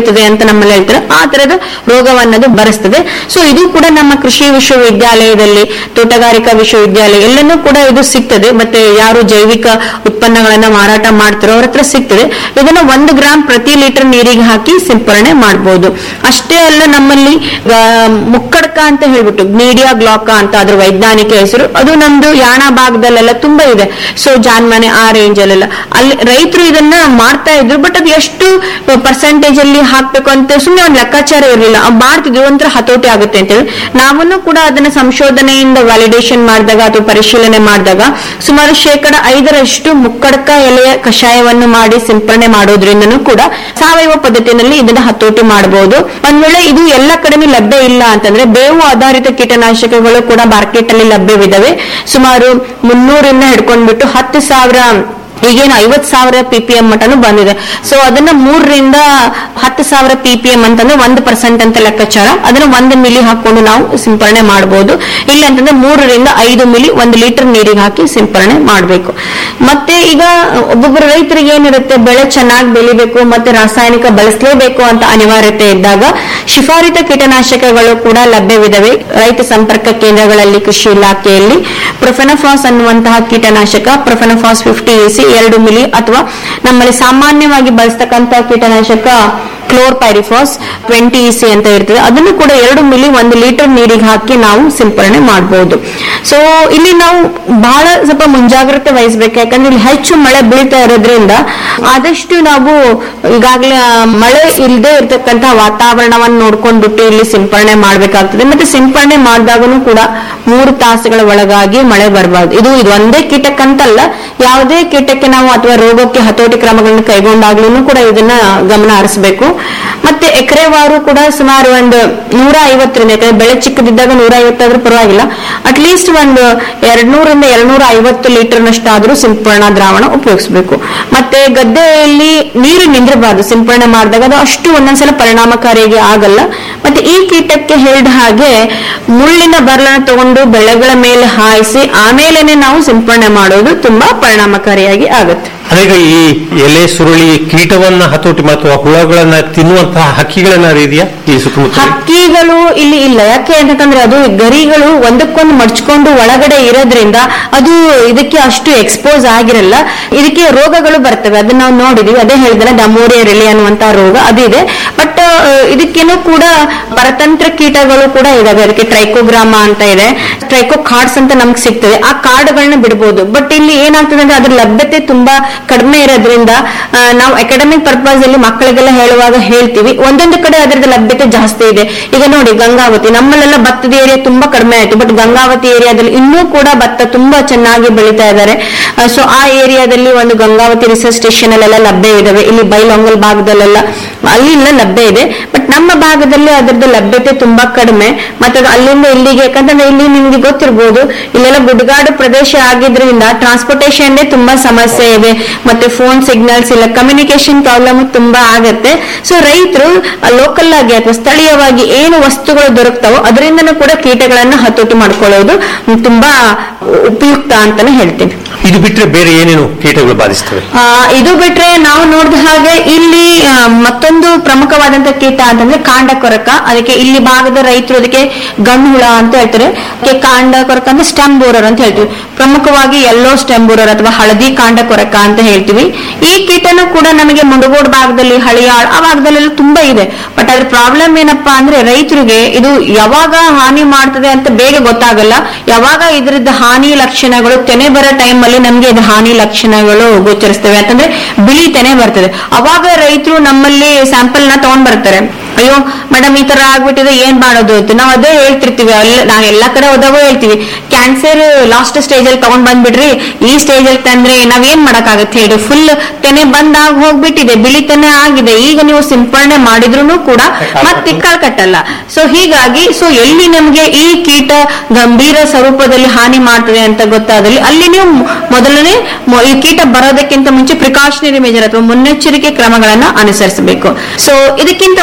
ನಮ್ಮಲ್ಲಿ ಹೇಳ್ತಾರೆ ಆ ತರದ ರೋಗವನ್ನದು ಬರೆಸ್ತದೆ ಸೊ ಇದು ಕೂಡ ನಮ್ಮ ಕೃಷಿ ವಿಶ್ವವಿದ್ಯಾಲಯದಲ್ಲಿ ತೋಟಗಾರಿಕಾ ವಿಶ್ವವಿದ್ಯಾಲಯ ಎಲ್ಲನೂ ಕೂಡ ಇದು ಸಿಗ್ತದೆ ಮತ್ತೆ ಯಾರು ಜೈವಿಕ ಉತ್ಪನ್ನಗಳನ್ನ ಮಾರಾಟ ಮಾಡ್ತಾರೋ ಅವ್ರ ಹತ್ರ ಸಿಗ್ತದೆ ಇದನ್ನ ಒಂದು ಗ್ರಾಮ್ ಪ್ರತಿ ಲೀಟರ್ ನೀರಿಗೆ ಹಾಕಿ ಸಿಂಪರಣೆ ಮಾಡಬಹುದು ಅಷ್ಟೇ ಅಲ್ಲ ನಮ್ಮಲ್ಲಿ ಆ, ಮುಕ್ಕಡ್ಕ ಅಂತ ಹೇಳ್ಬಿಟ್ಟು ಮೀಡಿಯಾ ಗ್ಲಾಕ ಅಂತ ಅದ್ರ ವೈಜ್ಞಾನಿಕ ಹೆಸರು ಅದು ನಮ್ದು ಯಾಣ ಭಾಗದಲ್ಲೆಲ್ಲ ತುಂಬಾ ಇದೆ ಸೊ ಜಾನ್ಮನೆ ಆ ರೇಂಜ್ ಅಲ್ಲೆಲ್ಲ ಅಲ್ಲಿ ರೈತರು ಇದನ್ನ ಮಾಡ್ತಾ ಇದ್ರು ಬಟ್ ಅದು ಎಷ್ಟು ಪರ್ಸೆಂಟೇಜ್ ಅಲ್ಲಿ ಹಾಕ್ಬೇಕು ಅಂತ ಸುಮ್ಮನೆ ಒಂದು ಲೆಕ್ಕಾಚಾರ ಇರಲಿಲ್ಲ ಮಾಡ್ತಿದ್ರು ಒಂಥರ ಹತೋಟಿ ಆಗುತ್ತೆ ಅಂತೇಳಿ ನಾವನ್ನು ಕೂಡ ಅದನ್ನ ಸಂಶೋಧನೆಯಿಂದ ವ್ಯಾಲಿಡೇಷನ್ ಮಾಡಿದಾಗ ಅಥವಾ ಪರಿಶೀಲನೆ ಮಾಡಿದಾಗ ಸುಮಾರು ಶೇಕಡ ಐದರಷ್ಟು ಮುಕ್ಕಡ್ಕ ಎಲೆಯ ಕಷಾಯವನ್ನು ಮಾಡಿ ಸಿಂಪರಣೆ ಮಾಡೋದ್ರಿಂದನೂ ಕೂಡ ಸಾವಯವ ಪದ್ಧತಿಯಲ್ಲಿ ಇದನ್ನ ಹತೋಟಿ ಮಾಡಬಹುದು ಒಂದ್ ವೇಳೆ ಇದು ಎಲ್ಲ ಕಡೆನೂ ಲಭ್ಯ ಇಲ್ಲ ಅಂತಂದ್ರೆ ಬೇವು ಆಧಾರಿತ ಕೀಟನಾಶಕಗಳು ಕೂಡ ಮಾರ್ಕೆಟ್ ಅಲ್ಲಿ ಲಭ್ಯವಿದಾವೆ ಸುಮಾರು ಮುನ್ನೂರಿಂದ ಹಿಡ್ಕೊಂಡ್ಬಿಟ್ಟು ಹತ್ತು ಸಾವಿರ ಈಗೇನು ಐವತ್ ಸಾವಿರ ಪಿ ಪಿ ಎಂ ಮಟನು ಬಂದಿದೆ ಸೊ ಅದನ್ನ ಮೂರರಿಂದ ಹತ್ತು ಸಾವಿರ ಪಿ ಪಿ ಎಂ ಅಂತಂದ್ರೆ ಒಂದು ಪರ್ಸೆಂಟ್ ಅಂತ ಲೆಕ್ಕಾಚಾರ ಅದನ್ನ ಒಂದು ಮಿಲಿ ಹಾಕೊಂಡು ನಾವು ಸಿಂಪರಣೆ ಮಾಡಬಹುದು ಇಲ್ಲ ಅಂತಂದ್ರೆ ಮೂರರಿಂದ ಐದು ಮಿಲಿ ಒಂದು ಲೀಟರ್ ನೀರಿಗೆ ಹಾಕಿ ಸಿಂಪರಣೆ ಮಾಡಬೇಕು ಮತ್ತೆ ಈಗ ಒಬ್ಬೊಬ್ಬರು ರೈತರಿಗೆ ಏನಿರುತ್ತೆ ಬೆಳೆ ಚೆನ್ನಾಗಿ ಬೆಳಿಬೇಕು ಮತ್ತೆ ರಾಸಾಯನಿಕ ಬಳಸಲೇಬೇಕು ಅಂತ ಅನಿವಾರ್ಯತೆ ಇದ್ದಾಗ ಶಿಫಾರಿತ ಕೀಟನಾಶಕಗಳು ಕೂಡ ಲಭ್ಯವಿದಾವೆ ರೈತ ಸಂಪರ್ಕ ಕೇಂದ್ರಗಳಲ್ಲಿ ಕೃಷಿ ಇಲಾಖೆಯಲ್ಲಿ ಪ್ರೊಫೆನಫಾಸ್ ಅನ್ನುವಂತಹ ಕೀಟನಾಶಕ ಪ್ರೊಫೆನಫಾಸ್ ಫಿಫ್ಟಿ ಎಸಿ ಎರಡು ಮಿಲಿ ಅಥವಾ ನಮ್ಮಲ್ಲಿ ಸಾಮಾನ್ಯವಾಗಿ ಬಳಸ್ತಕ್ಕಂಥ ಕೀಟನಾಶಕ ಕ್ಲೋರ್ ಪೈರಿಫಾಸ್ ಟ್ವೆಂಟಿ ಇಸಿ ಅಂತ ಇರ್ತದೆ ಅದನ್ನು ಕೂಡ ಎರಡು ಮಿಲಿ ಒಂದು ಲೀಟರ್ ನೀರಿಗೆ ಹಾಕಿ ನಾವು ಸಿಂಪರಣೆ ಮಾಡಬಹುದು ಸೊ ಇಲ್ಲಿ ನಾವು ಬಹಳ ಸ್ವಲ್ಪ ಮುಂಜಾಗ್ರತೆ ವಹಿಸಬೇಕು ಯಾಕಂದ್ರೆ ಇಲ್ಲಿ ಹೆಚ್ಚು ಮಳೆ ಬೀಳ್ತಾ ಇರೋದ್ರಿಂದ ಆದಷ್ಟು ನಾವು ಈಗಾಗಲೇ ಮಳೆ ಇಲ್ಲದೆ ಇರತಕ್ಕಂತ ವಾತಾವರಣವನ್ನು ನೋಡ್ಕೊಂಡ್ಬಿಟ್ಟು ಇಲ್ಲಿ ಸಿಂಪರಣೆ ಮಾಡಬೇಕಾಗ್ತದೆ ಮತ್ತೆ ಸಿಂಪರಣೆ ಮಾಡಿದಾಗನು ಕೂಡ ಮೂರು ತಾಸುಗಳ ಒಳಗಾಗಿ ಮಳೆ ಬರಬಾರ್ದು ಇದು ಇದು ಒಂದೇ ಕೀಟಕ್ಕಂತಲ್ಲ ಯಾವುದೇ ಕೀಟಕ್ಕೆ ನಾವು ಅಥವಾ ರೋಗಕ್ಕೆ ಹತೋಟಿ ಕ್ರಮಗಳನ್ನು ಕೈಗೊಂಡಾಗ್ಲೂ ಕೂಡ ಇದನ್ನ ಗಮನ ಹರಿಸಬೇಕು ಮತ್ತೆ ಎಕರೆವಾರು ಕೂಡ ಸುಮಾರು ಒಂದು ನೂರ ಐವತ್ತರಿಂದ ಯಾಕಂದ್ರೆ ಬೆಳೆ ಚಿಕ್ಕದಿದ್ದಾಗ ನೂರ ಐವತ್ತಾದ್ರೂ ಪರವಾಗಿಲ್ಲ ಅಟ್ಲೀಸ್ಟ್ ಒಂದು ಎರಡ್ನೂರಿಂದ ಎರಡ್ನೂರ ಐವತ್ತು ಲೀಟರ್ನಷ್ಟು ಆದ್ರೂ ಸಿಂಪರಣಾ ದ್ರಾವಣ ಉಪಯೋಗಿಸಬೇಕು ಮತ್ತೆ ಗದ್ದೆಯಲ್ಲಿ ನೀರು ನಿಂದಿರಬಾರ್ದು ಸಿಂಪರಣೆ ಮಾಡಿದಾಗ ಅದು ಅಷ್ಟು ಒಂದೊಂದ್ಸಲ ಪರಿಣಾಮಕಾರಿಯಾಗಿ ಆಗಲ್ಲ ಮತ್ತೆ ಈ ಕೀಟಕ್ಕೆ ಹೇಳಿದ ಹಾಗೆ ಮುಳ್ಳಿನ ಬರಲನ್ನು ತಗೊಂಡು ಬೆಳೆಗಳ ಮೇಲೆ ಹಾಯಿಸಿ ಆಮೇಲೆನೆ ನಾವು ಸಿಂಪರಣೆ ಮಾಡೋದು ತುಂಬಾ ಪರಿಣಾಮಕಾರಿಯಾಗಿ ಆಗುತ್ತೆ ಅದೀಗ ಈ ಎಲೆ ಸುರುಳಿ ಕೀಟವನ್ನ ಹತೋಟಿ ಅಥವಾ ಹುಳಗಳನ್ನ ತಿನ್ನುವಂತಹ ಹಕ್ಕಿಗಳನ್ನ ಇದೆಯಾ ಈ ಸುತ್ತಮುತ್ತ ಹಕ್ಕಿಗಳು ಇಲ್ಲಿ ಇಲ್ಲ ಯಾಕೆ ಅಂತಂದ್ರೆ ಅದು ಗರಿಗಳು ಒಂದಕ್ಕೊಂದು ಮಡ್ಚ್ಕೊಂಡು ಒಳಗಡೆ ಇರೋದ್ರಿಂದ ಅದು ಇದಕ್ಕೆ ಅಷ್ಟು ಎಕ್ಸ್ಪೋಸ್ ಆಗಿರಲ್ಲ ಇದಕ್ಕೆ ರೋಗಗಳು ಬರ್ತವೆ ಅದನ್ನ ನಾವು ನೋಡಿದೀವಿ ಅದೇ ಹೇಳಿದ್ರೆ ಡಮೋರಿಯಾ ರಿಲಿ ಅನ್ನುವಂತ ರೋಗ ಅದು ಇದೆ ಬಟ್ ಇದಕ್ಕೇನು ಕೂಡ ಪರತಂತ್ರ ಕೀಟಗಳು ಕೂಡ ಇದಾವೆ ಅದಕ್ಕೆ ಟ್ರೈಕೋಗ್ರಾಮ ಅಂತ ಇದೆ ಟ್ರೈಕೋ ಕಾರ್ಡ್ಸ್ ಅಂತ ನಮ್ಗೆ ಸಿಗ್ತದೆ ಆ ಕಾರ್ಡ್ಗಳನ್ನ ಬಿಡಬಹುದು ಬಟ್ ಇಲ್ಲಿ ಏನಾಗ್ತದೆ ಅಂದ್ರೆ ಅದ್ರ ಲಭ್ಯತೆ ತುಂಬಾ ಕಡಿಮೆ ಇರೋದ್ರಿಂದ ಆ, ನಾವು ಅಕಾಡೆಮಿಕ್ ಪರ್ಪಸ್ ಅಲ್ಲಿ ಮಕ್ಕಳಿಗೆಲ್ಲ ಹೇಳುವಾಗ ಹೇಳ್ತೀವಿ ಒಂದೊಂದು ಕಡೆ ಅದರದ ಲಭ್ಯತೆ ಜಾಸ್ತಿ ಇದೆ ಈಗ ನೋಡಿ ಗಂಗಾವತಿ ನಮ್ಮಲ್ಲೆಲ್ಲ ಭತ್ತದ ಏರಿಯಾ ತುಂಬಾ ಕಡಿಮೆ ಆಯ್ತು ಬಟ್ ಗಂಗಾವತಿ ಏರಿಯಾದಲ್ಲಿ ಇನ್ನೂ ಕೂಡ ಭತ್ತ ತುಂಬಾ ಚೆನ್ನಾಗಿ ಬೆಳೀತಾ ಇದ್ದಾರೆ ಸೊ ಆ ಏರಿಯಾದಲ್ಲಿ ಒಂದು ಗಂಗಾವತಿ ರಿಸರ್ಚ್ ಸ್ಟೇಷನ್ ಅಲ್ಲೆಲ್ಲ ಲಭ್ಯ ಇದಾವೆ ಇಲ್ಲಿ ಬೈಲೊಂಗಲ್ ಭಾಗದಲ್ಲೆಲ್ಲ ಅಲ್ಲಿ ಇಲ್ಲ ಲಭ್ಯ ಇದೆ ಬಟ್ ನಮ್ಮ ಭಾಗದಲ್ಲಿ ಅದರದ್ದು ಲಭ್ಯತೆ ತುಂಬಾ ಕಡಿಮೆ ಮತ್ತೆ ಅದು ಅಲ್ಲಿಂದ ಇಲ್ಲಿಗೆ ಯಾಕಂತಂದ್ರೆ ಇಲ್ಲಿ ನಿಮ್ಗೆ ಗೊತ್ತಿರ್ಬೋದು ಇಲ್ಲೆಲ್ಲ ಗುಡ್ಗಾಡು ಪ್ರದೇಶ ಆಗಿದ್ರಿಂದ ಟ್ರಾನ್ಸ್ಪೋರ್ಟೇಷನ್ ತುಂಬಾ ಸಮಸ್ಯೆ ಇದೆ ಮತ್ತೆ ಫೋನ್ ಸಿಗ್ನಲ್ಸ್ ಇಲ್ಲ ಕಮ್ಯುನಿಕೇಶನ್ ಪ್ರಾಬ್ಲಮ್ ತುಂಬಾ ಆಗತ್ತೆ ಸೊ ರೈತರು ಲೋಕಲ್ ಆಗಿ ಅಥವಾ ಸ್ಥಳೀಯವಾಗಿ ಏನು ವಸ್ತುಗಳು ದೊರಕ್ತಾವೋ ಅದರಿಂದನೂ ಕೂಡ ಕೀಟಗಳನ್ನ ಹತೋಟಿ ಮಾಡ್ಕೊಳ್ಳೋದು ತುಂಬಾ ಉಪಯುಕ್ತ ಅಂತಾನೆ ಹೇಳ್ತೀನಿ ಇದು ಬಿಟ್ರೆ ಬೇರೆ ಏನೇನು ಕೀಟಗಳು ಬಾಧಿಸ್ತವೆ ಆ, ಇದು ಬಿಟ್ರೆ ನಾವು ನೋಡಿದ ಹಾಗೆ ಇಲ್ಲಿ ಆ, ಮತ್ತೊಂದು ಪ್ರಮುಖವಾದಂತ ಕೀಟ ಅಂತಂದ್ರೆ ಕಾಂಡ ಕೊರಕ ಅದಕ್ಕೆ ಇಲ್ಲಿ ಭಾಗದ ರೈತರು ಅದಕ್ಕೆ ಗಣ್ಣು ಹುಳ ಅಂತ ಹೇಳ್ತಾರೆ ಅದಕ್ಕೆ ಕಾಂಡ ಕೊರಕ ಅಂದ್ರೆ ಸ್ಟೆಮ್ ಬೋರರ್ ಅಂತ ಹೇಳ್ತೀವಿ ಪ್ರಮುಖವಾಗಿ ಯೆಲ್ಲೋ ಸ್ಟೆಮ್ ಬೋರರ್ ಅಥವಾ ಹಳದಿ ಕಾಂಡ ಕೊರಕ ಅಂತ ಹೇಳ್ತೀವಿ ಈ ಕೀಟನೂ ಕೂಡ ನಮಗೆ ಮುಂಡಗೋಡ್ ಭಾಗದಲ್ಲಿ ಹಳಿಯಾಳ್ ಆ ಭಾಗದಲ್ಲೆಲ್ಲ ತುಂಬಾ ಇದೆ ಬಟ್ ಅದ್ರ ಪ್ರಾಬ್ಲಮ್ ಏನಪ್ಪಾ ಅಂದ್ರೆ ರೈತರಿಗೆ ಇದು ಯಾವಾಗ ಹಾನಿ ಮಾಡ್ತದೆ ಅಂತ ಬೇಗ ಗೊತ್ತಾಗಲ್ಲ ಯಾವಾಗ ಇದ್ರದ್ದು ಹಾನಿ ಲಕ್ಷಣಗಳು ತೆನೆ ಬರೋ ಟೈಮ್ ಅಲ್ಲಿ ನಮ್ಗೆ ಇದು ಹಾನಿ ಲಕ್ಷಣಗಳು ಗೋಚರಿಸ್ತವೆ ಅಂತಂದ್ರೆ ಬಿಳಿ ತೆನೆ ಬರ್ತದೆ ಅವಾಗ ರೈತರು ನಮ್ಮಲ್ಲಿ ಸ್ಯಾಂಪಲ್ ನ ತಗೊಂಡ್ ಬರ್ತಾರೆ ಅಯ್ಯೋ ಮೇಡಮ್ ಈ ತರ ಆಗ್ಬಿಟ್ಟಿದೆ ಏನ್ ಮಾಡೋದು ಅಂತ ನಾವು ಅದೇ ಹೇಳ್ತಿರ್ತೀವಿ ಅಲ್ಲಿ ನಾವ್ ಎಲ್ಲಾ ಕಡೆ ಹೋದಾಗ ಹೇಳ್ತೀವಿ ಕ್ಯಾನ್ಸರ್ ಲಾಸ್ಟ್ ಸ್ಟೇಜ್ ಅಲ್ಲಿ ತಗೊಂಡ್ ಬಂದ್ಬಿಡ್ರಿ ಈ ಸ್ಟೇಜ್ ಅಲ್ಲಿ ತಂದ್ರೆ ನಾವ್ ಏನ್ ಮಾಡಕ್ಕಾಗತ್ತೆ ಹೇಳಿ ಫುಲ್ ತೆನೆ ಬಂದಾಗ ಹೋಗ್ಬಿಟ್ಟಿದೆ ಬಿಳಿ ತೆನೆ ಆಗಿದೆ ಈಗ ನೀವು ಸಿಂಪರಣೆ ಮಾಡಿದ್ರು ಕೂಡ ಮತ್ತೆ ಕಾಲ್ ಕಟ್ಟಲ್ಲ ಸೊ ಹೀಗಾಗಿ ಸೊ ಎಲ್ಲಿ ನಮ್ಗೆ ಈ ಕೀಟ ಗಂಭೀರ ಸ್ವರೂಪದಲ್ಲಿ ಹಾನಿ ಮಾಡ್ತದೆ ಅಂತ ಗೊತ್ತಾದಲ್ಲಿ ಅಲ್ಲಿ ನೀವು ಮೊದಲನೇ ಮೊ- ಈ ಕೀಟ ಬರೋದಕ್ಕಿಂತ ಮುಂಚೆ ಪ್ರಿಕಾಷನರಿ ಮೆಜರ್ ಅಥವಾ ಮುನ್ನೆಚ್ಚರಿಕೆ ಕ್ರಮಗಳನ್ನ ಅನುಸರಿಸಬೇಕು ಸೊ ಇದಕ್ಕಿಂತ ಮುಂಚೆ ಇದು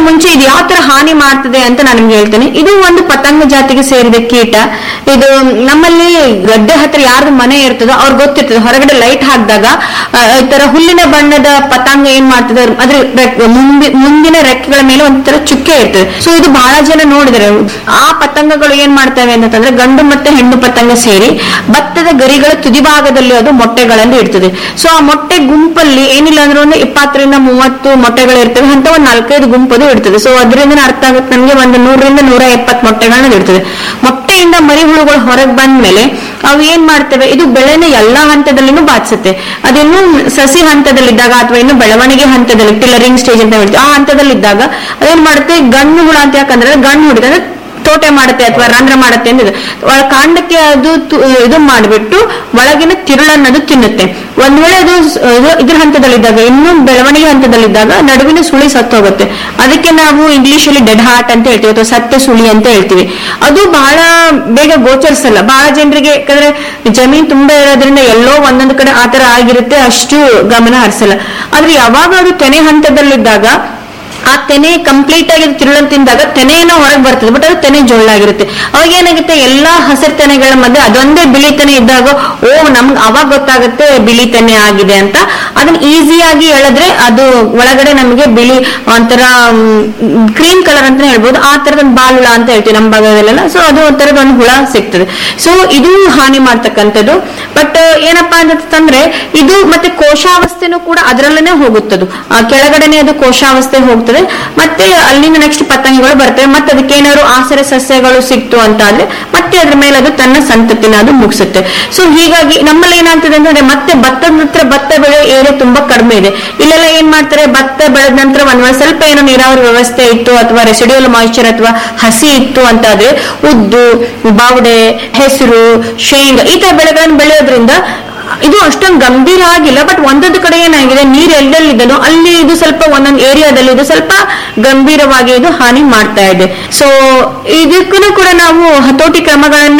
ಯಾವ ತರ ಹಾನಿ ಮಾಡ್ತದೆ ಅಂತ ನಾನು ನಿಮ್ಗೆ ಹೇಳ್ತೇನೆ ಇದು ಒಂದು ಪತಂಗ ಜಾತಿಗೆ ಸೇರಿದ ಕೀಟ ಇದು ನಮ್ಮಲ್ಲಿ ಗಡ್ಡೆ ಹತ್ರ ಯಾರ್ದು ಮನೆ ಇರ್ತದೋ ಅವ್ರಿಗೆ ಗೊತ್ತಿರ್ತದೆ ಹೊರಗಡೆ ಲೈಟ್ ಹಾಕಿದಾಗ ಈ ತರ ಹುಲ್ಲಿನ ಬಣ್ಣದ ಪತಂಗ ಏನ್ ಮಾಡ್ತದೆ ಅದ್ರ ರೆಕ್- ಮುಂದಿ- ಮುಂದಿನ ರೆಕ್ಕೆಗಳ ಮೇಲೆ ಒಂಥರ ಚುಕ್ಕೆ ಇರ್ತದೆ ಸೊ ಇದು ಬಹಳ ಜನ ನೋಡಿದರೆ ಆ ಪತಂಗಗಳು ಏನ್ ಮಾಡ್ತವೆ ಅಂತಂದ್ರೆ ಗಂಡು ಮತ್ತೆ ಹೆಣ್ಣು ಪತಂಗ ಸೇರಿ ಭತ್ತದ ಗರಿಗಳ ತುದಿ ಭಾಗದಲ್ಲಿ ಅದು ಮೊಟ್ಟೆಗಳನ್ನು ಇಡ್ತದೆ ಸೊ ಆ ಮೊಟ್ಟೆ ಗುಂಪಲ್ಲಿ ಏನಿಲ್ಲ ಅಂದ್ರೆ ಒಂದು ಇಪ್ಪತ್ತರಿಂದ ಮೂವತ್ತು ಮೊಟ್ಟೆಗಳು ಇರ್ತವೆ ಅಂತ ಒಂದು ನಾಲ್ಕೈದು ಗುಂಪದು ಇಡ್ತದೆ ಸೊ ಅದರಿಂದ ಅರ್ಥ ಆಗುತ್ತೆ ನಮಗೆ ಒಂದು ನೂರರಿಂದ ನೂರ ಎಪ್ಪತ್ತು ಮೊಟ್ಟೆಗಳನ್ನ ಅದು ಇಡ್ತದೆ ಮೊಟ್ಟೆಯಿಂದ ಮರಿ ಹುಳುಗಳು ಹೊರಗೆ ಬಂದ್ಮೇಲೆ ಅವು ಏನ್ ಮಾಡ್ತವೆ ಇದು ಬೆಳೆನ ಎಲ್ಲಾ ಹಂತದಲ್ಲಿನೂ ಬಾಧಿಸುತ್ತೆ ಅದಿನ್ನು ಸಸಿ ಹಂತದಲ್ಲಿದ್ದಾಗ ಅಥವಾ ಇನ್ನು ಬೆಳವಣಿಗೆ ಹಂತದಲ್ಲಿ ಟಿಲ್ಲರಿಂಗ್ ಸ್ಟೇಜ್ ಅಂತ ಹೇಳ್ತೀವಿ ಆ ಹಂತದಲ್ಲಿದ್ದಾಗ ಅದೇನ್ ಮಾಡುತ್ತೆ ಗಂಡು ಹುಳ ಅಂತ ಯಾಕಂದ್ರೆ ಗಂಡು ಹುಡುಗ ಅಂದ್ರೆ ತೋಟೆ ಮಾಡುತ್ತೆ ಅಥವಾ ರಂಧ್ರ ಮಾಡುತ್ತೆ ಅಂದ್ರೆ ಒಳ ಕಾಂಡಕ್ಕೆ ಅದು ತು- ಇದು ಮಾಡಿಬಿಟ್ಟು ಒಳಗಿನ ತಿರುಳನ್ನದು ತಿನ್ನುತ್ತೆ ಒಂದ್ ವೇಳೆ ಅದು ಸ್- ಇದು ಇದ್ರ ಹಂತದಲ್ಲಿದ್ದಾಗ ಇನ್ನೂ ಬೆಳವಣಿಗೆ ಹಂತದಲ್ಲಿದ್ದಾಗ ನಡುವಿನ ಸುಳಿ ಸತ್ತೋಗುತ್ತೆ ಅದಕ್ಕೆ ನಾವು ಇಂಗ್ಲಿಷ್ ಅಲ್ಲಿ ಡೆಡ್ ಹಾರ್ಟ್ ಅಂತ ಹೇಳ್ತೀವಿ ಅಥವಾ ಸತ್ಯ ಸುಳಿ ಅಂತ ಹೇಳ್ತೀವಿ ಅದು ಬಹಳ ಬೇಗ ಗೋಚರಿಸಲ್ಲ ಬಹಳ ಜನರಿಗೆ ಯಾಕಂದ್ರೆ ಜಮೀನ್ ತುಂಬಾ ಇರೋದ್ರಿಂದ ಎಲ್ಲೋ ಒಂದೊಂದು ಕಡೆ ಆತರ ಆಗಿರುತ್ತೆ ಅಷ್ಟು ಗಮನ ಹರಿಸಲ್ಲ ಆದ್ರೆ ಯಾವಾಗ ಅದು ತೆನೆ ಹಂತದಲ್ಲಿದ್ದಾಗ ಆ ತೆನೆ ಕಂಪ್ಲೀಟ್ ಆಗಿ ತಿರುಳನ್ ತಿಂದಾಗ ತೆನೆಯನ್ನು ಹೊರಗೆ ಬರ್ತದೆ ಬಟ್ ಅದು ತೆನೆ ಜೊಳ್ಳಾಗಿರುತ್ತೆ ಅವಾಗ ಏನಾಗುತ್ತೆ ಎಲ್ಲಾ ಹಸಿರು ತೆನೆಗಳ ಮಧ್ಯೆ ಅದೊಂದೇ ಬಿಳಿ ತೆನೆ ಇದ್ದಾಗ ಓ ನಮ್ಗೆ ಅವಾಗ ಗೊತ್ತಾಗುತ್ತೆ ಬಿಳಿ ತೆನೆ ಆಗಿದೆ ಅಂತ ಅದನ್ನ ಈಸಿಯಾಗಿ ಎಳೆದ್ರೆ ಅದು ಒಳಗಡೆ ನಮಗೆ ಬಿಳಿ ಒಂಥರ ಕ್ರೀಮ್ ಕಲರ್ ಅಂತ ಹೇಳ್ಬೋದು ಆ ತರದ ಒಂದು ಬಾಲುಳ ಅಂತ ಹೇಳ್ತೀವಿ ನಮ್ಮ ಭಾಗದಲ್ಲೆಲ್ಲ ಸೊ ಅದು ಒಂಥರದ ಒಂದು ಹುಳ ಸಿಗ್ತದೆ ಸೊ ಇದು ಹಾನಿ ಮಾಡ್ತಕ್ಕಂಥದ್ದು ಬಟ್ ಏನಪ್ಪಾ ಅಂತಂದ್ರೆ ಇದು ಮತ್ತೆ ಕೋಶಾವಸ್ಥೆನೂ ಕೂಡ ಅದರಲ್ಲೇನೆ ಹೋಗುತ್ತದು ಆ ಕೆಳಗಡೆನೆ ಅದು ಕೋಶಾವಸ್ಥೆ ಹೋಗ್ತದೆ ಮತ್ತೆ ಅಲ್ಲಿಂದ ನೆಕ್ಸ್ಟ್ ಪತಂಗಗಳು ಬರ್ತವೆ ಮತ್ತೆ ಅದಕ್ಕೆ ಏನಾದ್ರು ಆಸರೆ ಸಸ್ಯಗಳು ಸಿಕ್ತು ಅಂತ ಆದ್ರೆ ಮತ್ತೆ ಅದ್ರ ಮೇಲೆ ಅದು ತನ್ನ ಸಂತತಿನ ಅದು ಮುಗಿಸುತ್ತೆ ಸೊ ಹೀಗಾಗಿ ನಮ್ಮಲ್ಲಿ ಏನಾಗ್ತದೆ ಅಂತಂದ್ರೆ ಮತ್ತೆ ಭತ್ತದ ನಂತರ ಭತ್ತ ಬೆಳೆ ಏರಿಯಾ ತುಂಬಾ ಕಡಿಮೆ ಇದೆ ಇಲ್ಲೆಲ್ಲ ಏನ್ ಮಾಡ್ತಾರೆ ಭತ್ತ ಬೆಳೆದ ನಂತರ ಒಂದ್ ವೇಳೆ ಸ್ವಲ್ಪ ಏನೋ ನೀರಾವರಿ ವ್ಯವಸ್ಥೆ ಇತ್ತು ಅಥವಾ ರೆಸಿಡ್ಯೂಲ್ ಮಾಯಿಶ್ಚರ್ ಅಥವಾ ಹಸಿ ಇತ್ತು ಅಂತ ಆದ್ರೆ ಉದ್ದು ಬಾವಡೆ ಹೆಸರು ಶೇಂಗಾ ಈ ತರ ಬೆಳೆಗಳನ್ನು ಬೆಳೆಯೋದ್ರಿಂದ ಇದು ಅಷ್ಟೊಂದು ಗಂಭೀರ ಆಗಿಲ್ಲ ಬಟ್ ಒಂದೊಂದು ಕಡೆ ಏನಾಗಿದೆ ನೀರು ಎಲ್ಲೆಲ್ಲಿದನೋ ಅಲ್ಲಿ ಇದು ಸ್ವಲ್ಪ ಒಂದೊಂದು ಏರಿಯಾದಲ್ಲಿ ಇದು ಸ್ವಲ್ಪ ಗಂಭೀರವಾಗಿ ಇದು ಹಾನಿ ಮಾಡ್ತಾ ಇದೆ ಸೊ ಇದಕ್ಕೂ ಕೂಡ ನಾವು ಹತೋಟಿ ಕ್ರಮಗಳನ್ನ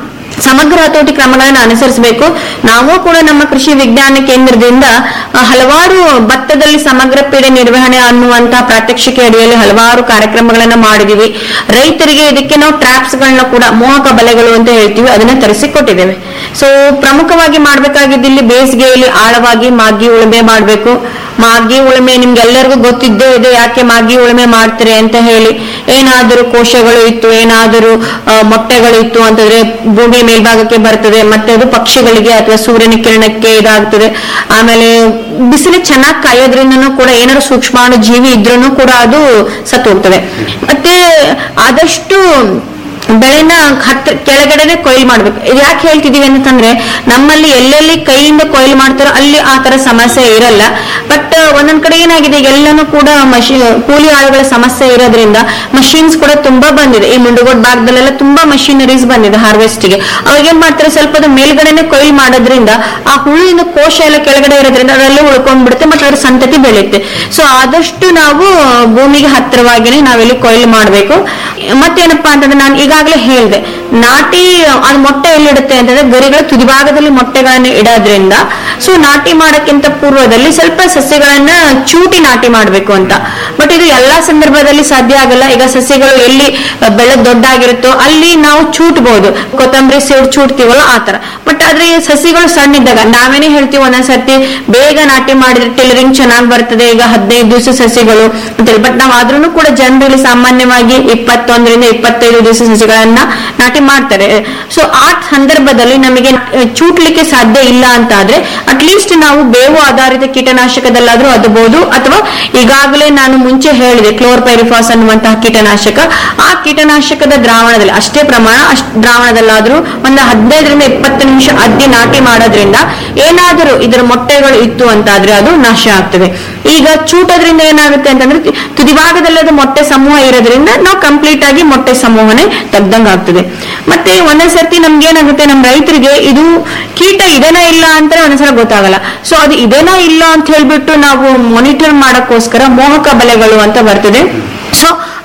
ಸಮಗ್ರ ಹತೋಟಿ ಕ್ರಮಗಳನ್ನು ಅನುಸರಿಸಬೇಕು ನಾವು ಕೂಡ ನಮ್ಮ ಕೃಷಿ ವಿಜ್ಞಾನ ಕೇಂದ್ರದಿಂದ ಆ, ಹಲವಾರು ಭತ್ತದಲ್ಲಿ ಸಮಗ್ರ ಪೀಡೆ ನಿರ್ವಹಣೆ ಅನ್ನುವಂತಹ ಪ್ರಾತ್ಯಕ್ಷಿಕೆ ಅಡಿಯಲ್ಲಿ ಹಲವಾರು ಕಾರ್ಯಕ್ರಮಗಳನ್ನ ಮಾಡಿದೀವಿ ರೈತರಿಗೆ ಇದಕ್ಕೆ ನಾವು ಟ್ರಾಪ್ಸ್ ಗಳನ್ನ ಕೂಡ ಮೋಹಕ ಬಲೆಗಳು ಅಂತ ಹೇಳ್ತೀವಿ ಅದನ್ನ ತರಿಸಿಕೊಟ್ಟಿದ್ದೇವೆ ಸೊ ಪ್ರಮುಖವಾಗಿ ಮಾಡ್ಬೇಕಾಗಿದ್ದು ಇಲ್ಲಿ ಬೇಸಿಗೆಯಲ್ಲಿ ಆಳವಾಗಿ ಮಾಗಿ ಉಳುಮೆ ಮಾಡಬೇಕು ಮಾಗಿ ಉಳುಮೆ ನಿಮ್ಗೆಲ್ಲರಿಗೂ ಗೊತ್ತಿದ್ದೇ ಇದೆ ಯಾಕೆ ಮಾಗಿ ಉಳುಮೆ ಮಾಡ್ತಾರೆ ಅಂತ ಹೇಳಿ ಏನಾದರೂ ಕೋಶಗಳು ಇತ್ತು ಏನಾದರೂ ಆ, ಮೊಟ್ಟೆಗಳು ಇತ್ತು ಅಂತಂದ್ರೆ ಭೂಮಿ ಮೇಲ್ಭಾಗಕ್ಕೆ ಬರ್ತದೆ ಮತ್ತೆ ಅದು ಪಕ್ಷಿಗಳಿಗೆ ಅಥವಾ ಸೂರ್ಯನ ಕಿರಣಕ್ಕೆ ಇದಾಗ್ತದೆ ಆಮೇಲೆ ಬಿಸಿಲು ಚೆನ್ನಾಗಿ ಕಾಯೋದ್ರಿಂದನೂ ಕೂಡ ಏನಾದ್ರು ಸೂಕ್ಷ್ಮಾಣು ಜೀವಿ ಇದ್ರೂ ಕೂಡ ಅದು ಸತ್ತು ಹೋಗ್ತದೆ ಮತ್ತೆ ಆದಷ್ಟು ಬೆಳೆನ ಹತ್ರ ಕೆಳಗಡೆನೆ ಕೊಯ್ಲು ಮಾಡ್ಬೇಕು ಇದು ಯಾಕೆ ಹೇಳ್ತಿದೀವಿ ಅಂತಂದ್ರೆ ನಮ್ಮಲ್ಲಿ ಎಲ್ಲೆಲ್ಲಿ ಕೈಯಿಂದ ಕೊಯ್ಲು ಮಾಡ್ತಾರೋ ಅಲ್ಲಿ ಆ ತರ ಸಮಸ್ಯೆ ಇರಲ್ಲ ಬಟ್ ಒಂದೊಂದ್ ಕಡೆ ಏನಾಗಿದೆ ಈಗ ಎಲ್ಲಾನು ಕೂಡ ಮಷಿ ಕೂಲಿ ಆಳುಗಳ ಸಮಸ್ಯೆ ಇರೋದ್ರಿಂದ ಮಷೀನ್ಸ್ ಕೂಡ ತುಂಬಾ ಬಂದಿದೆ ಈ ಮುಂಡಗೋಡ್ ಭಾಗದಲ್ಲೆಲ್ಲ ತುಂಬಾ ಮಷೀನರೀಸ್ ಬಂದಿದೆ ಹಾರ್ವೆಸ್ಟ್ ಗೆ ಅವಾಗ ಏನ್ ಮಾಡ್ತಾರೆ ಸ್ವಲ್ಪ ಅದು ಮೇಲ್ಗಡೆನೆ ಕೊಯ್ಲು ಮಾಡೋದ್ರಿಂದ ಆ ಹುಳುವಿನ ಕೋಶ ಎಲ್ಲ ಕೆಳಗಡೆ ಇರೋದ್ರಿಂದ ಅದರಲ್ಲೇ ಉಳ್ಕೊಂಡ್ಬಿಡುತ್ತೆ ಮತ್ತೆ ಅದ್ರ ಸಂತತಿ ಬೆಳೆಯುತ್ತೆ ಸೊ ಆದಷ್ಟು ನಾವು ಭೂಮಿಗೆ ಹತ್ತಿರವಾಗಿನೇ ನಾವಿಲ್ಲಿ ಕೊಯ್ಲು ಮಾಡಬೇಕು ಮತ್ತೇನಪ್ಪಾ ಅಂತಂದ್ರೆ ನಾನು ಈಗಾಗಲೇ ಹೇಳಿದೆ ನಾಟಿ ಅದು ಮೊಟ್ಟೆ ಎಲ್ಲಿಡುತ್ತೆ ಅಂತಂದ್ರೆ ಗರಿಗಳ ತುದಿಭಾಗದಲ್ಲಿ ಮೊಟ್ಟೆಗಳನ್ನ ಇಡೋದ್ರಿಂದ ಸೊ ನಾಟಿ ಮಾಡೋಕ್ಕಿಂತ ಪೂರ್ವದಲ್ಲಿ ಸ್ವಲ್ಪ ಸಸ್ಯಗಳನ್ನ ಚೂಟಿ ನಾಟಿ ಮಾಡಬೇಕು ಅಂತ ಬಟ್ ಇದು ಎಲ್ಲಾ ಸಂದರ್ಭದಲ್ಲಿ ಸಾಧ್ಯ ಆಗಲ್ಲ ಈಗ ಸಸ್ಯಗಳು ಎಲ್ಲಿ ಬೆಳೆ ದೊಡ್ಡಾಗಿರುತ್ತೋ ಅಲ್ಲಿ ನಾವು ಚೂಟ್ಬಹುದು ಕೊತ್ತಂಬರಿ ಸೇಡ್ ಚೂಟ್ತೀವಲ್ಲ ಆ ತರ ಬಟ್ ಆದ್ರೆ ಈ ಸಸಿಗಳು ಸಣ್ಣ ಇದ್ದಾಗ ನಾವೇನೇ ಹೇಳ್ತೀವಿ ಒಂದೊಂದ್ಸರ್ತಿ ಬೇಗ ನಾಟಿ ಮಾಡಿದ್ರೆ ಟೈಲರಿಂಗ್ ಚೆನ್ನಾಗಿ ಬರ್ತದೆ ಈಗ ಹದಿನೈದು ದಿವಸ ಸಸಿಗಳು ಅಂತೇಳಿ ಬಟ್ ನಾವು ಆದ್ರೂ ಕೂಡ ಜನರಲ್ಲಿ ಸಾಮಾನ್ಯವಾಗಿ ಇಪ್ಪತ್ತೊಂದರಿಂದ ಇಪ್ಪತ್ತೈದು ದಿವಸ ಸಸಿಗಳನ್ನ ನಾಟಿ ಮಾಡ್ತಾರೆ ಸೊ ಆ ಸಂದರ್ಭದಲ್ಲಿ ನಮಗೆ ಚೂಟ್ಲಿಕ್ಕೆ ಸಾಧ್ಯ ಇಲ್ಲ ಅಂತ ಆದ್ರೆ ಅಟ್ಲೀಸ್ಟ್ ನಾವು ಬೇವು ಆಧಾರಿತ ಕೀಟನಾಶಕದಲ್ಲಾದ್ರೂ ಅದಬಹುದು ಅಥವಾ ಈಗಾಗಲೇ ನಾನು ಮುಂಚೆ ಹೇಳಿದೆ ಕ್ಲೋರ್ಪೈರಿಫಾಸ್ ಅನ್ನುವಂತಹ ಕೀಟನಾಶಕ ಆ ಕೀಟನಾಶಕದ ದ್ರಾವಣದಲ್ಲಿ ಅಷ್ಟೇ ಪ್ರಮಾಣ ಅಷ್ಟ್ ದ್ರಾವಣದಲ್ಲಾದ್ರೂ ಒಂದು ಹದಿನೈದರಿಂದ ಇಪ್ಪತ್ತು ನಿಮಿಷ ಅದ್ದಿ ನಾಟಿ ಮಾಡೋದ್ರಿಂದ ಏನಾದರೂ ಇದರ ಮೊಟ್ಟೆಗಳು ಇತ್ತು ಅಂತಾದ್ರೆ ಅದು ನಾಶ ಆಗ್ತದೆ ಈಗ ಚೂಟೋದ್ರಿಂದ ಏನಾಗುತ್ತೆ ಅಂತಂದ್ರೆ ತಿ- ತುದಿಭಾಗದಲ್ಲಿ ಅದು ಮೊಟ್ಟೆ ಸಮೂಹ ಇರೋದ್ರಿಂದ ನಾವು ಕಂಪ್ಲೀಟ್ ಆಗಿ ಮೊಟ್ಟೆ ಸಮೂಹನೇ ತೆಗ್ದಂಗ್ ಆಗ್ತದೆ ಮತ್ತೆ ಒಂದೊಂದ್ ಸರ್ತಿ ನಮ್ಗೆ ಏನಾಗುತ್ತೆ ನಮ್ ರೈತರಿಗೆ ಇದು ಕೀಟ ಇದೇನಾ ಇಲ್ಲ ಅಂತ ಒಂದೊಂದ್ಸಲ ಗೊತ್ತಾಗಲ್ಲ ಸೊ ಅದು ಇದೇನಾ ಇಲ್ಲ ಅಂತ ಹೇಳ್ಬಿಟ್ಟು ನಾವು ಮಾನಿಟರ್ ಮಾಡಕ್ಕೋಸ್ಕರ ಮೋಹಕ ಬಲೆಗಳು ಅಂತ ಬರ್ತದೆ ಸೊ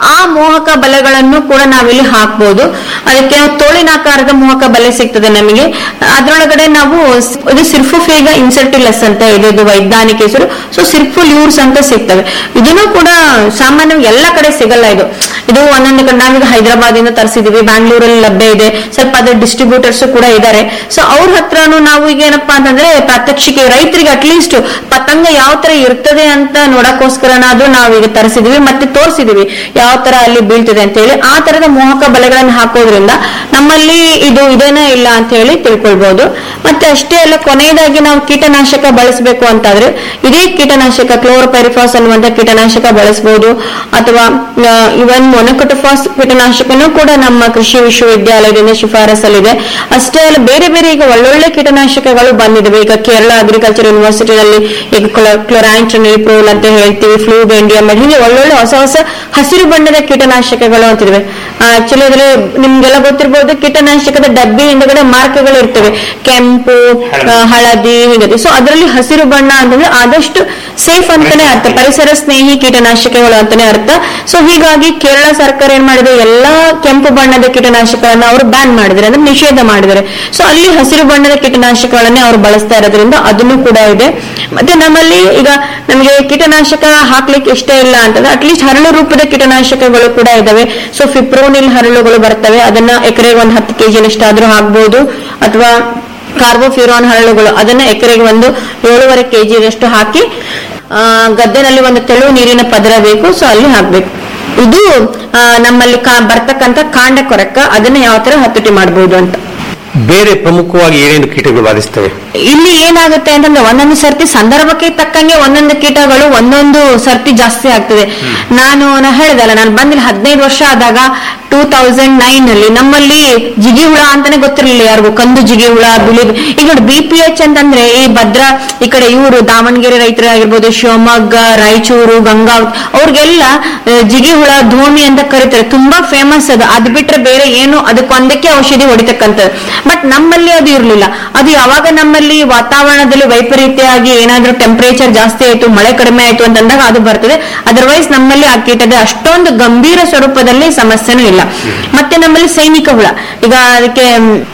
ಆ ಮೋಹಕ ಬಲೆಗಳನ್ನು ಕೂಡ ನಾವಿಲ್ಲಿ ಹಾಕ್ಬೋದು ಅದಕ್ಕೆ ತೋಳಿನಾಕಾರದ ಮೋಹಕ ಬಲೆ ಸಿಗ್ತದೆ ನಮಗೆ ಅದರೊಳಗಡೆ ನಾವು ಸ್- ಇದು ಸಿರ್ಫುಫೇಗ ಇನ್ಸರ್ಟಿಲಸ್ ಅಂತ ಇದೆ ಇದು ವೈಜ್ಞಾನಿಕ ಹೆಸರು ಸೊ ಸಿರ್ಫುಲ್ಯೂರ್ಸ್ ಅಂತ ಸಿಗ್ತವೆ ಇದನ್ನು ಕೂಡ ಸಾಮಾನ್ಯವಾಗಿ ಎಲ್ಲ ಕಡೆ ಸಿಗಲ್ಲ ಇದು ಇದು ಒಂದೊಂದು ಕಡೆ ನಾವೀಗ ಹೈದರಾಬಾದ್ ಇಂದ ತರಿಸಿದೀವಿ ಬ್ಯಾಂಗ್ಳೂರಲ್ಲಿ ಲಭ್ಯ ಇದೆ ಸ್ವಲ್ಪ ಅದ್ರ ಡಿಸ್ಟ್ರಿಬ್ಯೂಟರ್ಸ್ ಕೂಡ ಇದ್ದಾರೆ ಸೊ ಅವ್ರ ಹತ್ರನು ನಾವು ಈಗ ಏನಪ್ಪಾ ಅಂತಂದ್ರೆ ಪ್ರಾತ್ಯಕ್ಷಿಕೆ ರೈತರಿಗೆ ಅಟ್ಲೀಸ್ಟ್ ಪತಂಗ ಯಾವ ತರ ಇರ್ತದೆ ಅಂತ ನೋಡಕ್ಕೋಸ್ಕರನಾದ್ರೂ ನಾವೀಗ ತರಿಸಿದೀವಿ ಮತ್ತೆ ತೋರಿಸಿದೀವಿ ಯಾವ ತರ ಅಲ್ಲಿ ಬೀಳ್ತದೆ ಅಂತ ಹೇಳಿ ಆ ತರದ ಮೋಹಕ ಬಲೆಗಳನ್ನು ಹಾಕೋದ್ರಿಂದ ನಮ್ಮಲ್ಲಿ ಇದು ಇದೇನೇ ಇಲ್ಲ ಅಂತ ಹೇಳಿ ತಿಳ್ಕೊಳ್ಬಹುದು ಮತ್ತೆ ಅಷ್ಟೇ ಅಲ್ಲ ಕೊನೆಯದಾಗಿ ನಾವು ಕೀಟನಾಶಕ ಬಳಸಬೇಕು ಅಂತಾದ್ರೆ ಇದೇ ಕೀಟನಾಶಕ ಕ್ಲೋರೋಪೈರಿಫಾಸ್ ಅನ್ನುವಂತ ಕೀಟನಾಶಕ ಬಳಸಬಹುದು ಅಥವಾ ಇವನ್ ಮೊನೊಕೊಟೋಫಾಸ್ ಕೀಟನಾಶಕನೂ ಕೂಡ ನಮ್ಮ ಕೃಷಿ ವಿಶ್ವವಿದ್ಯಾಲಯದಿಂದ ಶಿಫಾರಸಲ್ಲಿದೆ ಅಷ್ಟೇ ಅಲ್ಲ ಬೇರೆ ಬೇರೆ ಈಗ ಒಳ್ಳೊಳ್ಳೆ ಕೀಟನಾಶಕಗಳು ಬಂದಿದ್ದಾವೆ ಈಗ ಕೇರಳ ಅಗ್ರಿಕಲ್ಚರ್ ಯೂನಿವರ್ಸಿಟಿನಲ್ಲಿ ಈಗ ಕ್ಲೊರಾಂಟ್ರನಿಪ್ರೋಲ್ ಅಂತ ಹೇಳ್ತೀವಿ ಫ್ಲೂಬೆಂಡಿಯಮ್ ಹೀಗೆ ಒಳ್ಳೊಳ್ಳೆ ಹೊಸ ಹೊಸ ಹಸಿರು ಬಣ್ಣದ ಕೀಟನಾಶಕಗಳು ಅಂತಿವೆ ಆಕ್ಚುಲಿ ಅದ್ರ ನಿಮ್ಗೆಲ್ಲ ಗೊತ್ತಿರ್ಬೋದು ಕೀಟನಾಶಕದ ಡಬ್ಬಿ ಹಿಂದಗಡೆ ಮಾರ್ಕ್ಗಳು ಇರ್ತವೆ ಕೆಂಪು ಆ, ಹಳದಿ ಹೀಗೆ ಸೊ ಅದರಲ್ಲಿ ಹಸಿರು ಬಣ್ಣ ಅಂತಂದ್ರೆ ಆದಷ್ಟು ಸೇಫ್ ಅಂತಾನೆ ಅರ್ಥ ಪರಿಸರ ಸ್ನೇಹಿ ಕೀಟನಾಶಕಗಳು ಅಂತಾನೆ ಅರ್ಥ ಸೊ ಹೀಗಾಗಿ ಕೇರಳ ಸರ್ಕಾರ ಏನ್ ಮಾಡಿದೆ ಎಲ್ಲಾ ಕೆಂಪು ಬಣ್ಣದ ಕೀಟನಾಶಕಗಳನ್ನ ಅವರು ಬ್ಯಾನ್ ಮಾಡಿದ್ದಾರೆ ಅಂದ್ರೆ ನಿಷೇಧ ಮಾಡಿದ್ದಾರೆ ಸೊ ಅಲ್ಲಿ ಹಸಿರು ಬಣ್ಣದ ಕೀಟನಾಶಕಗಳನ್ನೇ ಅವರು ಬಳಸ್ತಾ ಇರೋದ್ರಿಂದ ಅದನ್ನು ಕೂಡ ಇದೆ ಮತ್ತೆ ನಮ್ಮಲ್ಲಿ ಈಗ ನಮಗೆ ಕೀಟನಾಶಕ ಹಾಕ್ಲಿಕ್ಕೆ ಇಷ್ಟ ಇಲ್ಲ ಅಂತಂದ್ರೆ ಅಟ್ಲೀಸ್ಟ್ ಹರಳು ರೂಪದ ಕೀಟನಾಶಕಗಳು ಕೂಡ ಇದಾವೆ ಸೊ ಫಿಪ್ರೋನಿಲ್ ಹರಳುಗಳು ಬರ್ತವೆ ಅದನ್ನ ಎಕರೆಗೆ ಒಂದು ಹತ್ತು ಕೆಜಿನಷ್ಟಾದ್ರೂ ಹಾಕ್ಬಹುದು ಅಥವಾ ಕಾರ್ಬೋಫ್ಯೂರಾನ್ ಹರಳುಗಳು ಅದನ್ನ ಎಕರೆಗೆ ಒಂದು ಏಳೂವರೆ ಕೆಜಿಯಷ್ಟು ಹಾಕಿ ಆ, ಗದ್ದೆನಲ್ಲಿ ಒಂದು ತೆಳು ನೀರಿನ ಪದರ ಬೇಕು ಸೊ ಅಲ್ಲಿ ಹಾಕ್ಬೇಕು ಇದು ಆ, ನಮ್ಮಲ್ಲಿ ಕಾ- ಬರ್ತಕ್ಕಂತ ಕಾಂಡ ಕೊರಕ ಅದನ್ನ ಯಾವ ತರ ಹತೋಟಿ ಮಾಡಬಹುದು ಅಂತ ಬೇರೆ ಪ್ರಮುಖವಾಗಿ ಏನೇನು ಕೀಟಗಳು ಬಾಧಿಸ್ತವೆ ಇಲ್ಲಿ ಏನಾಗುತ್ತೆ ಅಂತಂದ್ರೆ ಒಂದೊಂದು ಸರ್ತಿ ಸಂದರ್ಭಕ್ಕೆ ತಕ್ಕಂಗೆ ಒಂದೊಂದು ಕೀಟಗಳು ಒಂದೊಂದು ಸರ್ತಿ ಜಾಸ್ತಿ ಆಗ್ತದೆ ನಾನು ನಾ ಹೇಳ್ದಲ್ಲ ನಾನು ಬಂದಿಲ್ಲ ಹದಿನೈದು ವರ್ಷ ಆದಾಗ ಟೂ ತೌಸಂಡ್ ನೈನ್ ಅಲ್ಲಿ ನಮ್ಮಲ್ಲಿ ಜಿಗಿ ಹುಳ ಅಂತಾನೆ ಗೊತ್ತಿರಲಿಲ್ಲ ಯಾರಿಗೂ ಕಂದು ಜಿಗಿ ಹುಳ ಬಿಳಿ ಈಗ ಬಿ ಪಿ ಎಚ್ ಅಂತಂದ್ರೆ ಈ ಭದ್ರಾ ಈ ಕಡೆ ಇವರು ದಾವಣಗೆರೆ ರೈತರಾಗಿರ್ಬೋದು ಶಿವಮೊಗ್ಗ ರಾಯಚೂರು ಗಂಗಾವತಿ ಅವ್ರಿಗೆಲ್ಲ ಆ, ಜಿಗಿ ಹುಳ ಧೋಮಿ ಅಂತ ಕರೀತಾರೆ ತುಂಬಾ ಫೇಮಸ್ ಅದು ಅದ್ ಬಿಟ್ರೆ ಬೇರೆ ಏನು ಅದಕ್ಕೊಂದಕ್ಕೆ ಔಷಧಿ ಹೊಡಿತಕ್ಕಂಥದ್ದು ಬಟ್ ನಮ್ಮಲ್ಲಿ ಅದು ಇರಲಿಲ್ಲ ಅದು ಯಾವಾಗ ನಮ್ಮಲ್ಲಿ ವಾತಾವರಣದಲ್ಲಿ ವೈಪರೀತ್ಯ ಆಗಿ ಏನಾದ್ರೂ ಟೆಂಪರೇಚರ್ ಜಾಸ್ತಿ ಆಯ್ತು ಮಳೆ ಕಡಿಮೆ ಆಯ್ತು ಅಂತಂದಾಗ ಅದು ಬರ್ತದೆ ಅದರ್ವೈಸ್ ನಮ್ಮಲ್ಲಿ ಆ ಕೀಟದ ಅಷ್ಟೊಂದು ಗಂಭೀರ ಸ್ವರೂಪದಲ್ಲಿ ಸಮಸ್ಯೆನೂ ಇಲ್ಲ ಮತ್ತೆ ನಮ್ಮಲ್ಲಿ ಸೈನಿಕ ಹುಳ ಈಗ ಅದಕ್ಕೆ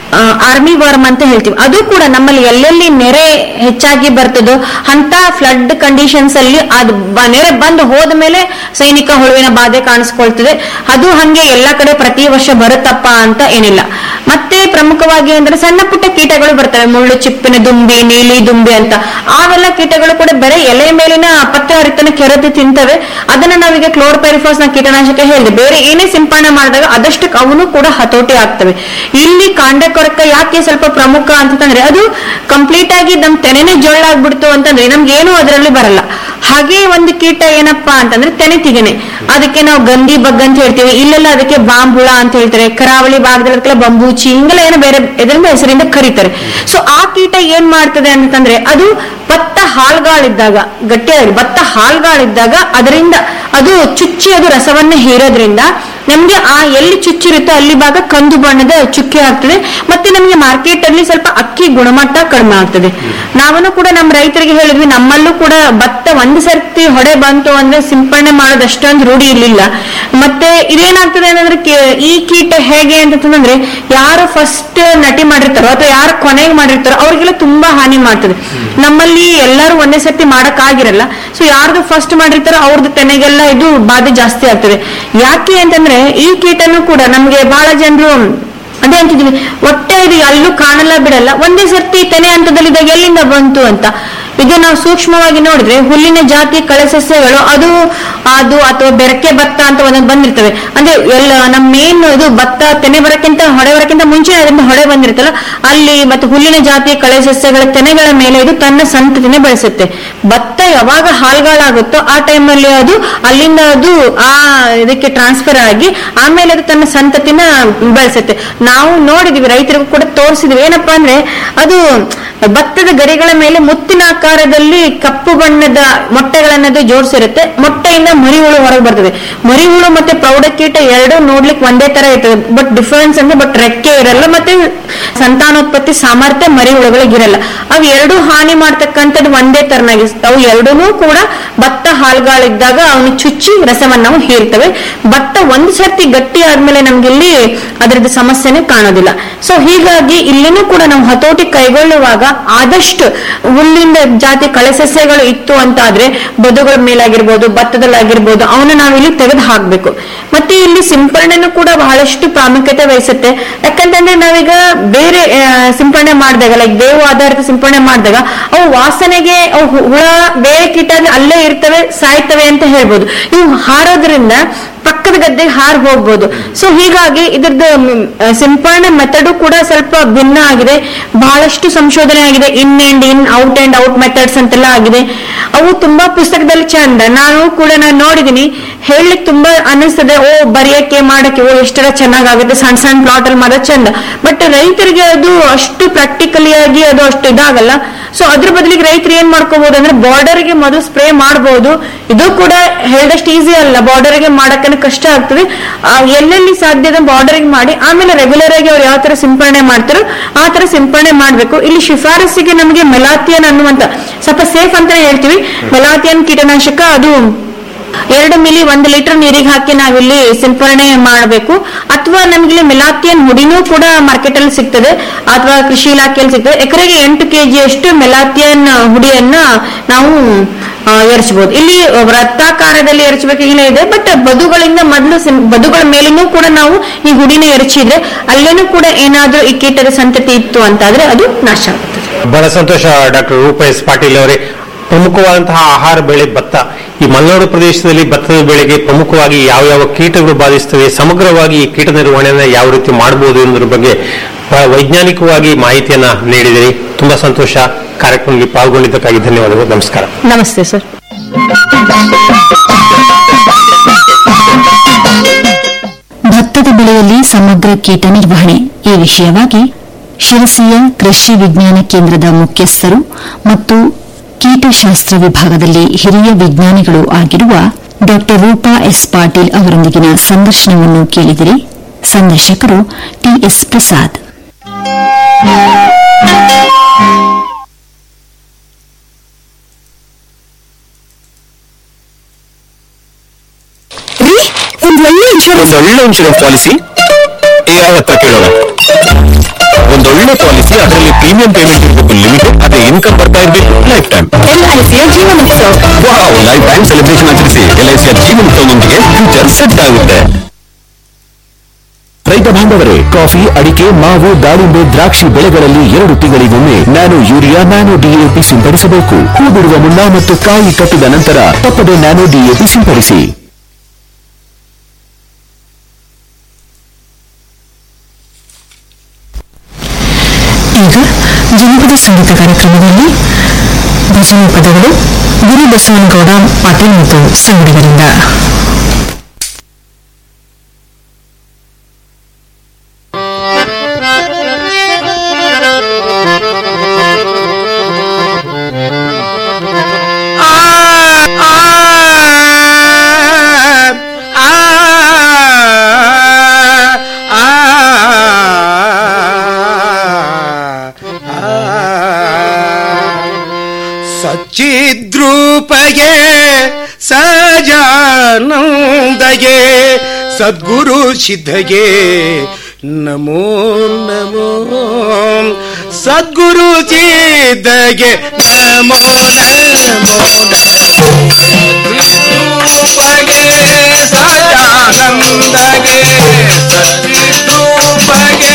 ಆರ್ಮಿ ವರ್ಮ್ ಅಂತ ಹೇಳ್ತೀವಿ ಅದು ಕೂಡ ನಮ್ಮಲ್ಲಿ ಎಲ್ಲೆಲ್ಲಿ ನೆರೆ ಹೆಚ್ಚಾಗಿ ಬರ್ತದೋ ಅಂತ ಫ್ಲಡ್ ಕಂಡೀಷನ್ಸ್ ಅಲ್ಲಿ ಅದು ಬ- ನೆರೆ ಬಂದು ಹೋದ ಮೇಲೆ ಸೈನಿಕ ಹುಳುವಿನ ಬಾಧೆ ಕಾಣಿಸ್ಕೊಳ್ತದೆ ಅದು ಹಂಗೆ ಎಲ್ಲಾ ಕಡೆ ಪ್ರತಿ ವರ್ಷ ಬರುತ್ತಪ್ಪ ಅಂತ ಏನಿಲ್ಲ ಮತ್ತೆ ಪ್ರಮುಖವಾಗಿ ಅಂದ್ರೆ ಸಣ್ಣ ಪುಟ್ಟ ಕೀಟಗಳು ಬರ್ತವೆ ಮುಳ್ಳು ಚಿಪ್ಪಿನ ದುಂಬಿ ನೀಲಿ ದುಂಬಿ ಅಂತ ಅವೆಲ್ಲ ಕೀಟಗಳು ಕೂಡ ಬರೀ ಎಲೆ ಮೇಲಿನ ಪತ್ತೆ ಹರಿತನ ಕೆರೆದು ತಿಂತವೆ ಅದನ್ನ ನಾವೀಗ ಕ್ಲೋರ್ಪೈರಿಫಾಸ್ ನ ಕೀಟನಾಶಕ ಹೇಳಿದೆ ಬೇರೆ ಏನೇ ಸಿಂಪಡಣೆ ಮಾಡಿದಾಗ ಅದಷ್ಟಕ್ಕೆ ಅವನು ಕೂಡ ಹತೋಟಿ ಆಗ್ತವೆ ಇಲ್ಲಿ ಕಾಂಡ ಕೊರಕ ಯಾಕೆ ಸ್ವಲ್ಪ ಪ್ರಮುಖ ಅಂತಂದ್ರೆ ಅದು ಕಂಪ್ಲೀಟ್ ಆಗಿ ನಮ್ ತೆನೆನೇ ಜೊಳ್ಳಾಗ್ಬಿಡ್ತು ಅಂತಂದ್ರೆ ನಮ್ಗೆ ಏನು ಅದರಲ್ಲಿ ಬರಲ್ಲ ಹಾಗೆ ಒಂದು ಕೀಟ ಏನಪ್ಪಾ ಅಂತಂದ್ರೆ ತೆನೆ ತಿಗಣೆ ಅದಕ್ಕೆ ನಾವು ಗಂಧಿ ಬಗ್ ಅಂತ ಹೇಳ್ತೀವಿ ಇಲ್ಲೆಲ್ಲ ಅದಕ್ಕೆ ಬಾಂಬುಳ ಅಂತ ಹೇಳ್ತಾರೆ ಕರಾವಳಿ ಭಾಗದಲ್ಲಿ ಅದಕ್ಕೆಲ್ಲ ಬಂಬೂಚಿ ಹಿಂಗೆಲ್ಲ ಏನೋ ಬೇರೆ ಇದರಿಂದ ಹೆಸರಿಂದ ಕರೀತಾರೆ ಸೊ ಆ ಕೀಟ ಏನ್ ಮಾಡ್ತದೆ ಅಂತಂದ್ರೆ ಅದು ಭತ್ತ ಹಾಲ್ಗಾಳಿದ್ದಾಗ ಗಟ್ಟಿಯಾಗಿ ಭತ್ತ ಹಾಲ್ಗಾಳಿದ್ದಾಗ ಅದರಿಂದ ಅದು ಚುಚ್ಚಿ ಅದು ರಸವನ್ನ ಹೀರೋದ್ರಿಂದ ನಮ್ಗೆ ಆ ಎಲ್ಲಿ ಚುಚ್ಚಿರುತ್ತೋ ಅಲ್ಲಿ ಭಾಗ ಕಂದು ಬಣ್ಣದ ಚುಕ್ಕೆ ಆಗ್ತದೆ ಮತ್ತೆ ನಮಗೆ ಮಾರ್ಕೆಟ್ ಅಲ್ಲಿ ಸ್ವಲ್ಪ ಅಕ್ಕಿ ಗುಣಮಟ್ಟ ಕಡಿಮೆ ಆಗ್ತದೆ ನಾವನು ಕೂಡ ನಮ್ಮ ರೈತರಿಗೆ ಹೇಳಿದ್ವಿ ನಮ್ಮಲ್ಲೂ ಕೂಡ ಭತ್ತ ಒಂದ್ ಸರ್ತಿ ಹೊಡೆ ಬಂತು ಅಂದ್ರೆ ಸಿಂಪಡಣೆ ಮಾಡೋದು ಅಷ್ಟೊಂದು ರೂಢಿ ಇರ್ಲಿಲ್ಲ ಮತ್ತೆ ಇದೇನಾಗ್ತದೆ ಅಂತಂದ್ರೆ ಕೇ- ಈ ಕೀಟ ಹೇಗೆ ಅಂತಂದ್ರೆ ಯಾರು ಫಸ್ಟ್ ನಟಿ ಮಾಡಿರ್ತಾರೋ ಅಥವಾ ಯಾರು ಕೊನೆಗೆ ಮಾಡಿರ್ತಾರೋ ಅವ್ರಿಗೆಲ್ಲ ತುಂಬಾ ಹಾನಿ ಮಾಡ್ತದೆ ನಮ್ಮಲ್ಲಿ ಎಲ್ಲರೂ ಒಂದೇ ಸರ್ತಿ ಮಾಡಕ್ ಆಗಿರಲ್ಲ ಸೊ ಯಾರ್ದು ಫಸ್ಟ್ ಮಾಡಿರ್ತಾರೋ ಅವ್ರದ್ದು ತೆನೆಗೆಲ್ಲ ಇದು ಬಾಧೆ ಜಾಸ್ತಿ ಆಗ್ತದೆ ಯಾಕೆ ಅಂತಂದ್ರೆ ಈ ಕೀಟನು ಕೂಡ ನಮ್ಗೆ ಬಹಳ ಜನರು ಅದೇ ಅಂತಿದೀವಿ ಹೊಟ್ಟೆ ಇದು ಎಲ್ಲೂ ಕಾಣಲ್ಲ ಬಿಡಲ್ಲ ಒಂದೇ ಸರ್ತಿ ತೆನೆ ಹಂತದಲ್ಲಿದ್ದಾಗ ಎಲ್ಲಿಂದ ಬಂತು ಅಂತ ಇದು ನಾವು ಸೂಕ್ಷ್ಮವಾಗಿ ನೋಡಿದ್ರೆ ಹುಲ್ಲಿನ ಜಾತಿ ಕಳೆ ಸಸ್ಯಗಳು ಅದು ಅದು ಅಥವಾ ಬೆರಕೆ ಭತ್ತ ಅಂತ ಒಂದೊಂದು ಬಂದಿರ್ತವೆ ಅಂದ್ರೆ ಎಲ್ಲ ನಮ್ಮ ಮೇನ್ ಇದು ಭತ್ತ ತೆನೆ ಬರಕ್ಕಿಂತ ಹೊಡೆ ಬರಕ್ಕಿಂತ ಮುಂಚೆ ಅದರಿಂದ ಹೊಡೆ ಬಂದಿರ್ತಲ್ಲ ಅಲ್ಲಿ ಮತ್ತೆ ಹುಲ್ಲಿನ ಜಾತಿ ಕಳೆ ಸಸ್ಯಗಳ ತೆನೆಗಳ ಮೇಲೆ ಇದು ತನ್ನ ಸಂತತಿನೇ ಬೆಳೆಸುತ್ತೆ ಭತ್ತ ಯಾವಾಗ ಹಾಲ್ಗಾಳಾಗುತ್ತೋ ಆ ಟೈಮಲ್ಲಿ ಅದು ಅಲ್ಲಿಂದ ಅದು ಆ ಇದಕ್ಕೆ ಟ್ರಾನ್ಸ್ಫರ್ ಆಗಿ ಆಮೇಲೆ ಅದು ತನ್ನ ಸಂತತಿನ ಬೆಳೆಸುತ್ತೆ ನಾವು ನೋಡಿದೀವಿ ರೈತರಿಗೂ ಕೂಡ ತೋರಿಸಿದ್ವಿ ಏನಪ್ಪಾ ಅಂದ್ರೆ ಅದು ಭತ್ತದ ಗರಿಗಳ ಮೇಲೆ ಮುತ್ತಿನ ಆಕಾರದಲ್ಲಿ ಕಪ್ಪು ಬಣ್ಣದ ಮೊಟ್ಟೆಗಳನ್ನದು ಜೋಡಿಸಿರುತ್ತೆ ಮೊಟ್ಟೆಯಿಂದ ಮರಿ ಹುಳು ಹೊರಗೆ ಬರ್ತದೆ ಮರಿ ಹುಳು ಮತ್ತೆ ಪ್ರೌಢಕೀಟ ಎರಡು ನೋಡ್ಲಿಕ್ಕೆ ಒಂದೇ ತರ ಇರ್ತದೆ ಬಟ್ ಡಿಫರೆನ್ಸ್ ಅಂದ್ರೆ ಬಟ್ ರೆಕ್ಕೆ ಇರಲ್ಲ ಮತ್ತೆ ಸಂತಾನೋತ್ಪತ್ತಿ ಸಾಮರ್ಥ್ಯ ಮರಿ ಹುಳುಗಳಿಗಿರಲ್ಲ ಅವು ಎರಡು ಹಾನಿ ಮಾಡ್ತಕ್ಕಂಥದ್ದು ಒಂದೇ ತರನಾಗಿ ಅವು ಎರಡೂ ಕೂಡ ಭತ್ತ ಹಾಲ್ಗಾಳಿದ್ದಾಗ ಅವನು ಚುಚ್ಚಿ ರಸವನ್ನ ನಾವು ಹೀರ್ತವೆ ಭತ್ತ ಒಂದು ಸರ್ತಿ ಗಟ್ಟಿ ಆದ್ಮೇಲೆ ನಮ್ಗೆ ಇಲ್ಲಿ ಅದರದ್ದು ಸಮಸ್ಯೆನೇ ಕಾಣೋದಿಲ್ಲ ಸೊ ಹೀಗಾಗಿ ಇಲ್ಲಿನೂ ಕೂಡ ನಾವು ಹತೋಟಿ ಕೈಗೊಳ್ಳುವಾಗ ಆದಷ್ಟು ಹುಲ್ಲಿಂದ ಜಾತಿ ಕಳೆ ಸಸ್ಯಗಳು ಇತ್ತು ಅಂತ ಆದ್ರೆ ಬದುಗಳ ಮೇಲಾಗಿರ್ಬೋದು ಭತ್ತದಲ್ಲಾಗಿರ್ಬೋದು ಅವನ್ನ ನಾವಿಲ್ಲಿ ತೆಗೆದು ಹಾಕ್ಬೇಕು ಮತ್ತೆ ಇಲ್ಲಿ ಸಿಂಪರಣೆನೂ ಕೂಡ ಬಹಳಷ್ಟು ಪ್ರಾಮುಖ್ಯತೆ ವಹಿಸುತ್ತೆ ಯಾಕಂತಂದ್ರೆ ನಾವೀಗ ಬೇರೆ ಆ, ಸಿಂಪರಣೆ ಮಾಡಿದಾಗ ಲೈಕ್ ಬೇವು ಆಧಾರಿತ ಸಿಂಪರಣೆ ಮಾಡಿದಾಗ ಅವು ವಾಸನೆಗೆ ಅವು ಹು- ಹುಳ ಬೇರೆ ಕೀಟ ಅಲ್ಲೇ ಇರ್ತವೆ ಸಾಯ್ತವೆ ಅಂತ ಹೇಳ್ಬೋದು ಇವು ಹಾರೋದ್ರಿಂದ ಪಕ್ಕದ ಗದ್ದೆಗೆ ಹಾರ್ ಹೋಗ್ಬೋದು ಸೊ ಹೀಗಾಗಿ ಇದ್ರದ್ದು ಮ್, ಆ, ಸಿಂಪರಣೆ ಮೆಥಡು ಕೂಡ ಸ್ವಲ್ಪ ಭಿನ್ನ ಆಗಿದೆ ಬಹಳಷ್ಟು ಸಂಶೋಧನೆ ಆಗಿದೆ in and in out and out methods ಅಂತೆಲ್ಲ ಆಗಿದೆ ಅವು ತುಂಬಾ ಪುಸ್ತಕದಲ್ಲಿ ಚಂದ ನಾನು ಕೂಡ ನಾನು ನೋಡಿದೀನಿ ಹೇಳಲಿಕ್ಕೆ ತುಂಬಾ ಅನಿಸ್ತದೆ ಓ ಬರೆಯಕ್ಕೆ ಮಾಡಕ್ಕೆ ಓ ಎಷ್ಟೆಲ್ಲ ಚೆನ್ನಾಗಾಗುತ್ತೆ ಸಣ್ಣ ಸಣ್ಣ ಪ್ಲಾಟ್ ಅಲ್ಲಿ ಮಾಡೋದು ಚಂದ ಬಟ್ ರೈತರಿಗೆ ಅದು ಅಷ್ಟು ಪ್ರಾಕ್ಟಿಕಲಿ ಆಗಿ ಅದು ಅಷ್ಟು ಇದಾಗಲ್ಲ ಸೊ ಅದ್ರ ಬದಲಿಗೆ ರೈತರು ಏನ್ ಮಾಡ್ಕೋಬಹುದು ಅಂದ್ರೆ ಬಾರ್ಡರ್ ಗೆ ಮೊದಲು ಸ್ಪ್ರೇ ಮಾಡಬಹುದು ಇದು ಕೂಡ ಹೇಳ್ದಷ್ಟು ಈಸಿ ಅಲ್ಲ ಬಾರ್ಡರ್ ಗೆ ಮಾಡಕ್ಕೆ ಕಷ್ಟ ಆಗ್ತದೆ ಆ, ಎಲ್ಲೆಲ್ಲಿ ಸಾಧ್ಯ ಬಾರ್ಡರ್ ಗೆ ಮಾಡಿ ಆಮೇಲೆ ರೆಗ್ಯುಲರ್ ಆಗಿ ಅವ್ರು ಯಾವ ತರ ಸಿಂಪರಣೆ ಮಾಡ್ತಾರೋ ಆ ತರ ಸಿಂಪರಣೆ ಮಾಡ್ಬೇಕು ಇಲ್ಲಿ ಶಿಫಾರಸ್ಸಿಗೆ ನಮಗೆ ಮೆಲಾಥಿಯನ್ ಅನ್ನುವಂತ ಸ್ವಲ್ಪ ಸೇಫ್ ಅಂತ ಹೇಳ್ತೀವಿ ಮೆಲಾಥಿಯನ್ ಕೀಟನಾಶಕ ಅದು ಎರಡು ಮಿಲಿ ಒಂದು ಲೀಟರ್ ನೀರಿಗೆ ಹಾಕಿ ನಾವಿಲ್ಲಿ ಸಿಂಪರಣೆ ಮಾಡಬೇಕು ಅಥವಾ ನಮ್ಗೆ ಮೆಲಾಥಿಯನ್ ಹುಡಿನೂ ಕೂಡ ಮಾರ್ಕೆಟ್ ಅಲ್ಲಿ ಸಿಗ್ತದೆ ಅಥವಾ ಕೃಷಿ ಇಲಾಖೆಯಲ್ಲಿ ಸಿಗ್ತದೆ ಎಕರೆಗೆ ಎಂಟು ಕೆಜಿಯಷ್ಟು ಮೆಲಾಥಿಯನ್ ಹುಡಿಯನ್ನ ನಾವು ಆ, ಎರಚಬಹುದು ಇಲ್ಲಿ ವೃತ್ತಾಕಾರದಲ್ಲಿ ಎರಚಬೇಕಾಗಿಲ್ಲ ಇದೆ ಬಟ್ ಬದುಗಳಿಂದ ಮೊದಲು ಸಿಂ- ಬದುಗಳ ಮೇಲೂ ಕೂಡ ನಾವು ಈ ಹುಡಿನ ಎರಚಿದ್ರೆ ಅಲ್ಲೇನೂ ಕೂಡ ಏನಾದ್ರೂ ಈ ಕೀಟದ ಸಂತತಿ ಇತ್ತು ಅಂತಾದ್ರೆ ಅದು ನಾಶ ಆಗುತ್ತದೆ ಬಹಳ ಸಂತೋಷ ಡಾಕ್ಟರ್ ರೂಪ ಎಸ್ ಪಾಟೀಲ್ ಅವರೇ ಪ್ರಮುಖವಾದಂತಹ ಆಹಾರ ಬೆಳೆ ಭತ್ತ ಈ ಮಲೆನಾಡು ಪ್ರದೇಶದಲ್ಲಿ ಭತ್ತದ ಬೆಳೆಗೆ ಪ್ರಮುಖವಾಗಿ ಯಾವ ಯಾವ ಕೀಟಗಳು ಬಾಧಿಸ್ತವೆ ಸಮಗ್ರವಾಗಿ ಈ ಕೀಟ ನಿರ್ವಹಣೆಯನ್ನ ಯಾವ ರೀತಿ ಮಾಡಬಹುದು ಎಂಬುದ್ರ ಬಗ್ಗೆ ಬಹಳ ವೈಜ್ಞಾನಿಕವಾಗಿ ಮಾಹಿತಿಯನ್ನ ನೀಡಿದಿರಿ ತುಂಬಾ ಸಂತೋಷ ಕಾರ್ಯಕ್ರಮದಲ್ಲಿ ಪಾಲ್ಗೊಂಡಿದ್ದಕ್ಕಾಗಿ ಧನ್ಯವಾದಗಳು ನಮಸ್ಕಾರ ನಮಸ್ತೆ ಸರ್ ಭತ್ತದ ಬೆಳೆಯಲ್ಲಿ ಸಮಗ್ರ ಕೀಟ ನಿರ್ವಹಣೆ ಈ ವಿಷಯವಾಗಿ ಶಿರಸಿಯ ಕೃಷಿ ವಿಜ್ಞಾನ ಕೇಂದ್ರದ ಮುಖ್ಯಸ್ಥರು ಮತ್ತು ಕೀಟಶಾಸ್ತ್ರ ವಿಭಾಗದಲ್ಲಿ ಹಿರಿಯ ವಿಜ್ಞಾನಿಗಳು ಆಗಿರುವ ಡಾ ರೂಪಾ ಎಸ್ ಪಾಟೀಲ್ ಅವರೊಂದಿಗಿನ ಸಂದರ್ಶನವನ್ನು ಕೇಳಿದಿರಿ ಸಂದರ್ಶಕರು ಟಿಎಸ್ ಪ್ರಸಾದ್ ಒಂದ್ ಒಳ್ಳೆ ಇನ್ಶೂರೆನ್ಸ್ ಒಳ್ಳೆ ಇನ್ಶೂರೆನ್ಸ್ ಪಾಲಿಸಿ ಎಆರ್ ಹತ್ರ ಕೇಳೋಣ ಒಂದೊಳ್ಳೆ ಪಾಲಿಸಿ ಅದರಲ್ಲಿ ಪ್ರೀಮಿಯಂ ಪೇಮೆಂಟ್ ಇರಬೇಕು ಲಿಮಿಟ್ ಅದೇ ಇನ್ಕಮ್ ಬರ್ತಾ ಇರಬೇಕು ಲೈಫ್ ಟೈಮ್ ಎಲ್ಐಸಿಯ Jeevanotsava wow life time celebration ಆಚರಿಸಿ ಎಲ್ಐಸಿಯ ಜೀವನೋತ್ಸವದೊಂದಿಗೆ ಫ್ಯೂಚರ್ ಸೆಟ್ ಆಗುತ್ತೆ ರೈತ ಬಾಂಧವರೇ ಕಾಫಿ ಅಡಿಕೆ ಮಾವು ದಾಳಿಂಬೆ ದ್ರಾಕ್ಷಿ ಬೆಳೆಗಳಲ್ಲಿ ಎರಡು ತಿಂಗಳಿಗೊಮ್ಮೆ ನ್ಯಾನೋ ಯೂರಿಯಾ ನ್ಯಾನೋ ಡಿಎಪಿ ಸಿಂಪಡಿಸಬೇಕು ಹೂ ಬಿಡುವ ಮುನ್ನ ಮತ್ತು ಕಾಯಿ ಕಟ್ಟಿದ ನಂತರ ತಪ್ಪದೆ ನ್ಯಾನೋ ಡಿಎಪಿ ಸಿಂಪಡಿಸಿ ಈಗ ಜನಪದ ಸಂಗೀತ ಕಾರ್ಯಕ್ರಮದಲ್ಲಿ ಭಜನೆ ಪದಗಳು ಗುರು ಬಸವನಗೌಡ ಪಾಟೀಲ್ ಮತ್ತು ಸಂಗಡಿಗರಿಂದ ಸಚ್ಚಿದ್ರೂಪಗೆ ಸಜಾನಂದಗೆ ಸದ್ಗುರು ಸಿದ್ಧಗೆ ನಮೋ ನಮೋ ಸದ್ಗುರು ಸಿದ್ಧಗೆ ನಮೋ ನಮೋ ಸದ್ರೂಪಗೆ ಸಜಾನಂದಗೆ ಸದ್ರೂಪಗೆ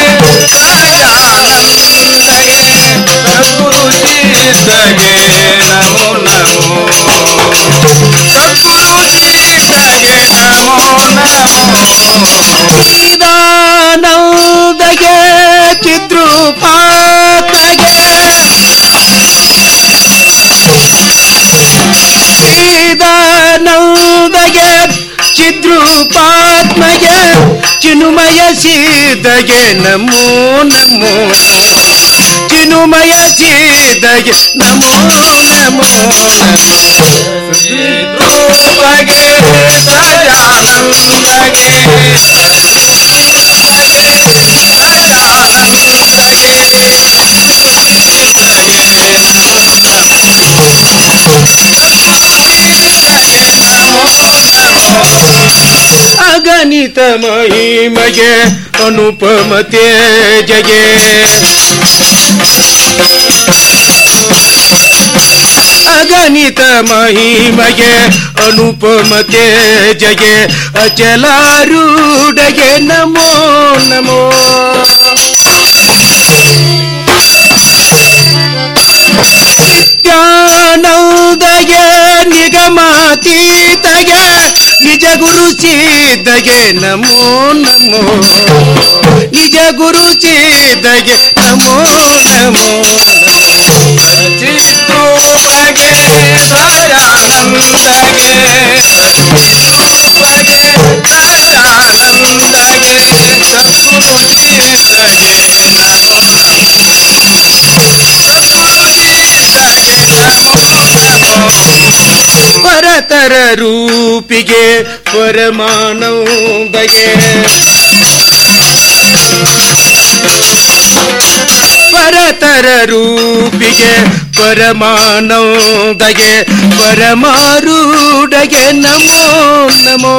ಸಜಾನಂದಗೆ ಸದ್ಗುರು ಸಿದ್ಧಗೆ ನಮೋ ನಮೋ ಸದ್ಗುರು ಸಿದ್ಧಗೆ ನಮೋ ನಮೋ ಚಿದಾನಂದಗೆ ಚಿದ್ರೂಪಾತಗೆ ಚಿದಾನಂದಗೆ ಚಿದ್ರೂಪಾತ್ಮಗೆ ಚಿನುಮಯ ಸೀದಗೆ ನಮೋ ನಮೋ ಚಿನುಮಯ ಸೀದಗೆ ನಮೋ ನಮೋ ರೂಪಗೆ ಸಜಾನಂದಗೆ ಸಜಾನಂದಗೆ ಅಗಣಿತ ಮಹಿಮಗೆ ಅನುಪಮ ತೇಜಗೆ ಅಗಣಿತ ಮಹಿಮಗೆ ಅನುಪಮ ತೇಜಗೆ ಅಚಲಾರೂಢಗೆ ನಮೋ ನಮೋ ನಿತ್ಯಾನಂದಗೆ ನಿಗಮಾತೀತಗೆ ನಿಜ ಗುರು ಸಿದ್ಧಗೆ ನಮೋ ನಮೋ ನಿಜ ಗುರು ಸಿದ್ಧಗೆ ನಮೋ ನಮೋ ಚಿತ್ತೂಪಗೆ ಸದಾನಂದಗೆ ಚಿತ್ತೂಪಗೆ ಸದಾನಂದಗೆ ಸದ್ಗುರು ಸಿದ್ಧಗೆ ನಮೋ ಪರತರ ರೂಪಿಗೆ ಪರಮಾನಂದಗೆ ಪರತರ ರೂಪಿಗೆ ಪರಮಾನಂದಗೆ ಪರಮಾರೂಢಗೆ ನಮೋ ನಮೋ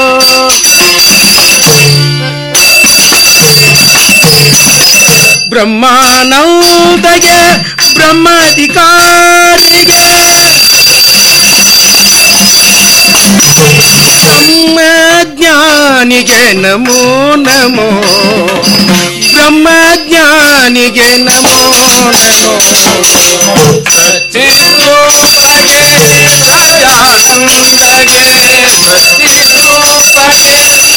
ಬ್ರಹ್ಮಾನಂದಗೆ ಬ್ರಹ್ಮಾಧಿಕಾರಿಗೆ ಬ್ರಹ್ಮಜ್ಞಾನಿಗೆ ನಮೋ ನಮೋ ಬ್ರಹ್ಮಜ್ಞಾನಿಗೆ ನಮೋ ನಮೋ ಸಚಿದ್ರೂಪಗೆ ಸದಾನಂದಗೆ ಸಚಿದ್ರೂಪಗೆ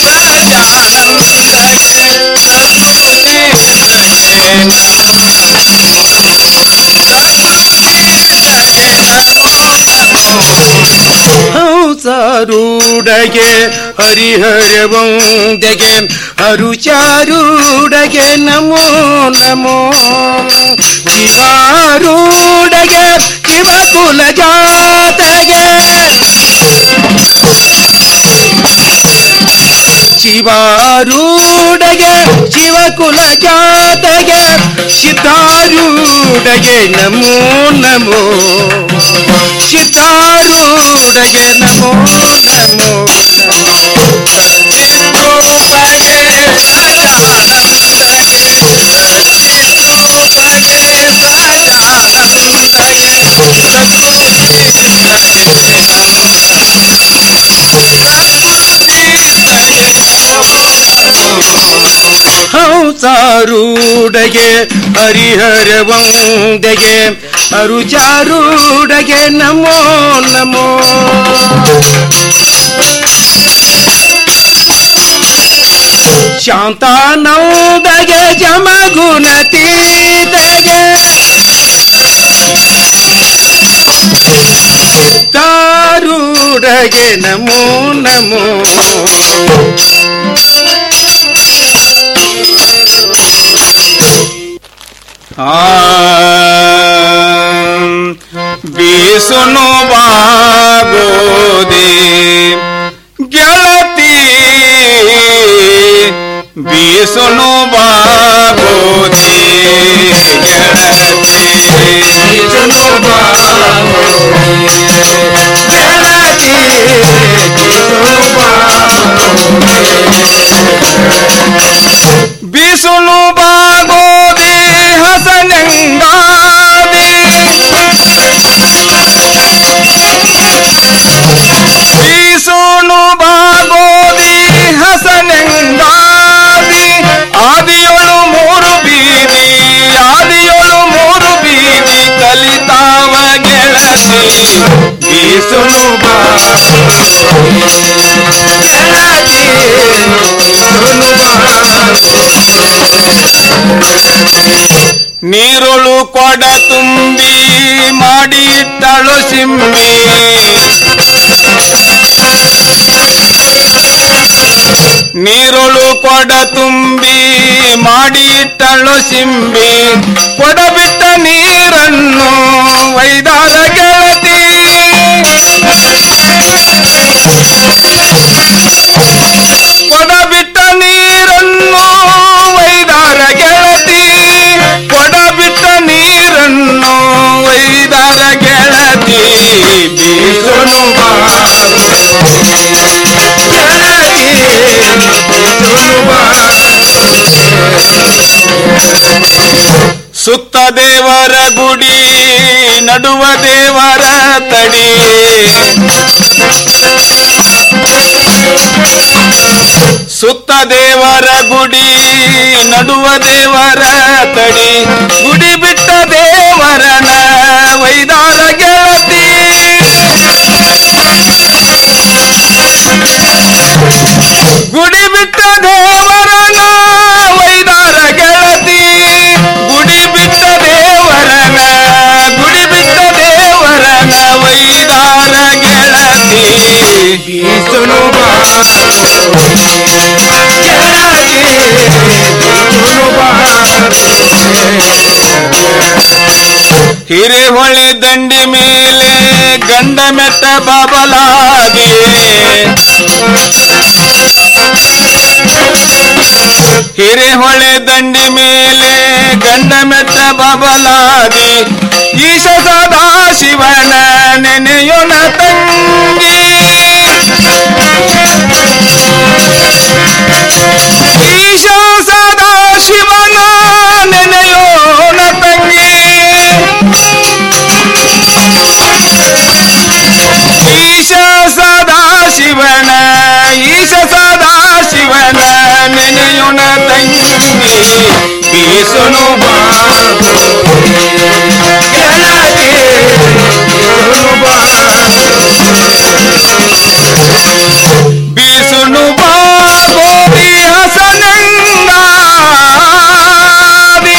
ಸದಾನಂದಗೆ ಸದ್ಗುರುತೀರ್ಥಗೆ ನಮೋ ಹಂಸಾರೂಢಗೆ ಹರಿಹರವಂದಗೆ ಅರುಚಾರೂಢಗೆ ನಮೋ ನಮೋ ಶಿವಾರೂಢಗೆ ಶಿವಕುಲ ಜಾತಗೆ ಶಿವಾರೂಢಗೆ ಶಿವಕುಲ ಜಾತಗೆ ಸಿದ್ಧಾರೂಢಗೆ ನಮೋ ನಮೋ ಸಿದ್ಧಾರೂಢಗೆ ನಮೋ ನಮೋ ನಮೋ ಸಚಿದ್ರೂಪಗೆ ಸದಾನಂದಗೆ ಸಚಿದ್ರೂಪಗೆ ಸದಾನಂದಗೆ ಸದ್ಗುರುತೀರ್ಥಗೆ ನಮೋ ಹಂಸಾರೂಢಗೆ ಹರಿಹರವಂದಗೆ ಅರುಚಾರೂಢಗೆ ನಮೋ ನಮೋ ಶಾಂತಾನಂದಗೆ ಜಮಗುಣತೀತಗೆ ತಾರೂಢಗೆ ನಮೋ ನಮೋ ಬೀಸುನು ಬಾಗೋದೆ ಗೆಳತಿ ಬೀಸುನು ಬಾಗೋದೆ ಗೆಳತಿ ಬೀಸುನು ಬಾಗೋದೆ ಗೆಳತಿ ಬೀಸುನು ಬಾಗೋದೆ ಹಸನಂಗಾದೆ ಬೀಸುನು ಬಾಗೋದಿ ಹಸನಂಗಾದಿ ಆದಿಯೊಳು ಮೂರು ಬೀದಿ ಆದಿಯೊಳು ಮೂರು ಬೀದಿ ಕಲಿತಾವ ಗೆಳತಿ ಬೀಸುನು ನೀರುಳು ಕೊಡ ತುಂಬಿ ಮಾಡಿ ಇಟ್ಟಳು ಸಿಂಬಿ ನೀರುಳು ಕೊಡ ತುಂಬಿ ಮಾಡಿ ಇಟ್ಟಳು ಸಿಂಬಿ ಕೊಡ ಬಿಟ್ಟ ನೀರನ್ನು ವೈದಾರ ಗೆಳತಿ ಕೊಡ ಬಿಟ್ಟ ನೀರನ್ನು ವೈದಾರ ಗೆಳತಿ ಕೊಡ ಬಿಟ್ಟ ನೀರನ್ನು ವೈದಾರ ಗೆಳತಿ ಬೀಸನು ಗೆಳತಿ ಸುತ್ತ ದೇವರ ಗುಡಿ ನಡುವ ದೇವರ ತಡಿ ಸುತ್ತ ದೇವರ ಗುಡಿ ನಡುವ ದೇವರ ತಡಿ ಗುಡಿ ಬಿಟ್ಟ ದೇವರನ ವೈದಾರ ಗೆಳತಿ ಗುಡಿ ಬಿಟ್ಟ ದೇವರನ ವೈದಾರ ಗೆಳತಿ ಗುಡಿ ಬಿಟ್ಟ ದೇವರನ ಗುಡಿ ಬಿಟ್ಟ ದೇವರನ ವೈದಾರ ಗೆಳತಿ ಬೀಸನು ಹಿರೇಹೊಳೆ ದಂಡಿ ಮೇಲೆ ಗಂಡ ಮೆಟ್ಟ ಬಬಲಾಗಿ ಹಿರೇಹೊಳೆ ದಂಡಿ ಮೇಲೆ ಗಂಡ ಮೆಟ್ಟ ಬಬಲಾದಿ ಈಶ ಸದಾ ಶಿವನ ನೆನೆಯೋಣ ತಂಗಿ ಈಶ ಸದಾ ಶಿವನ ನೆನೆಯೋಣ ತಂಗಿ ಈಶ ಸದಾ ಶಿವನ ಈಶ ಸದಾ ಶಿವನ ನೆನೆಯೋಣ ತಂಗಿ ಬೀಸನು ಬೀಸುನು ಬಾಗೋರಿ ಹಸನಂಗಾದಿ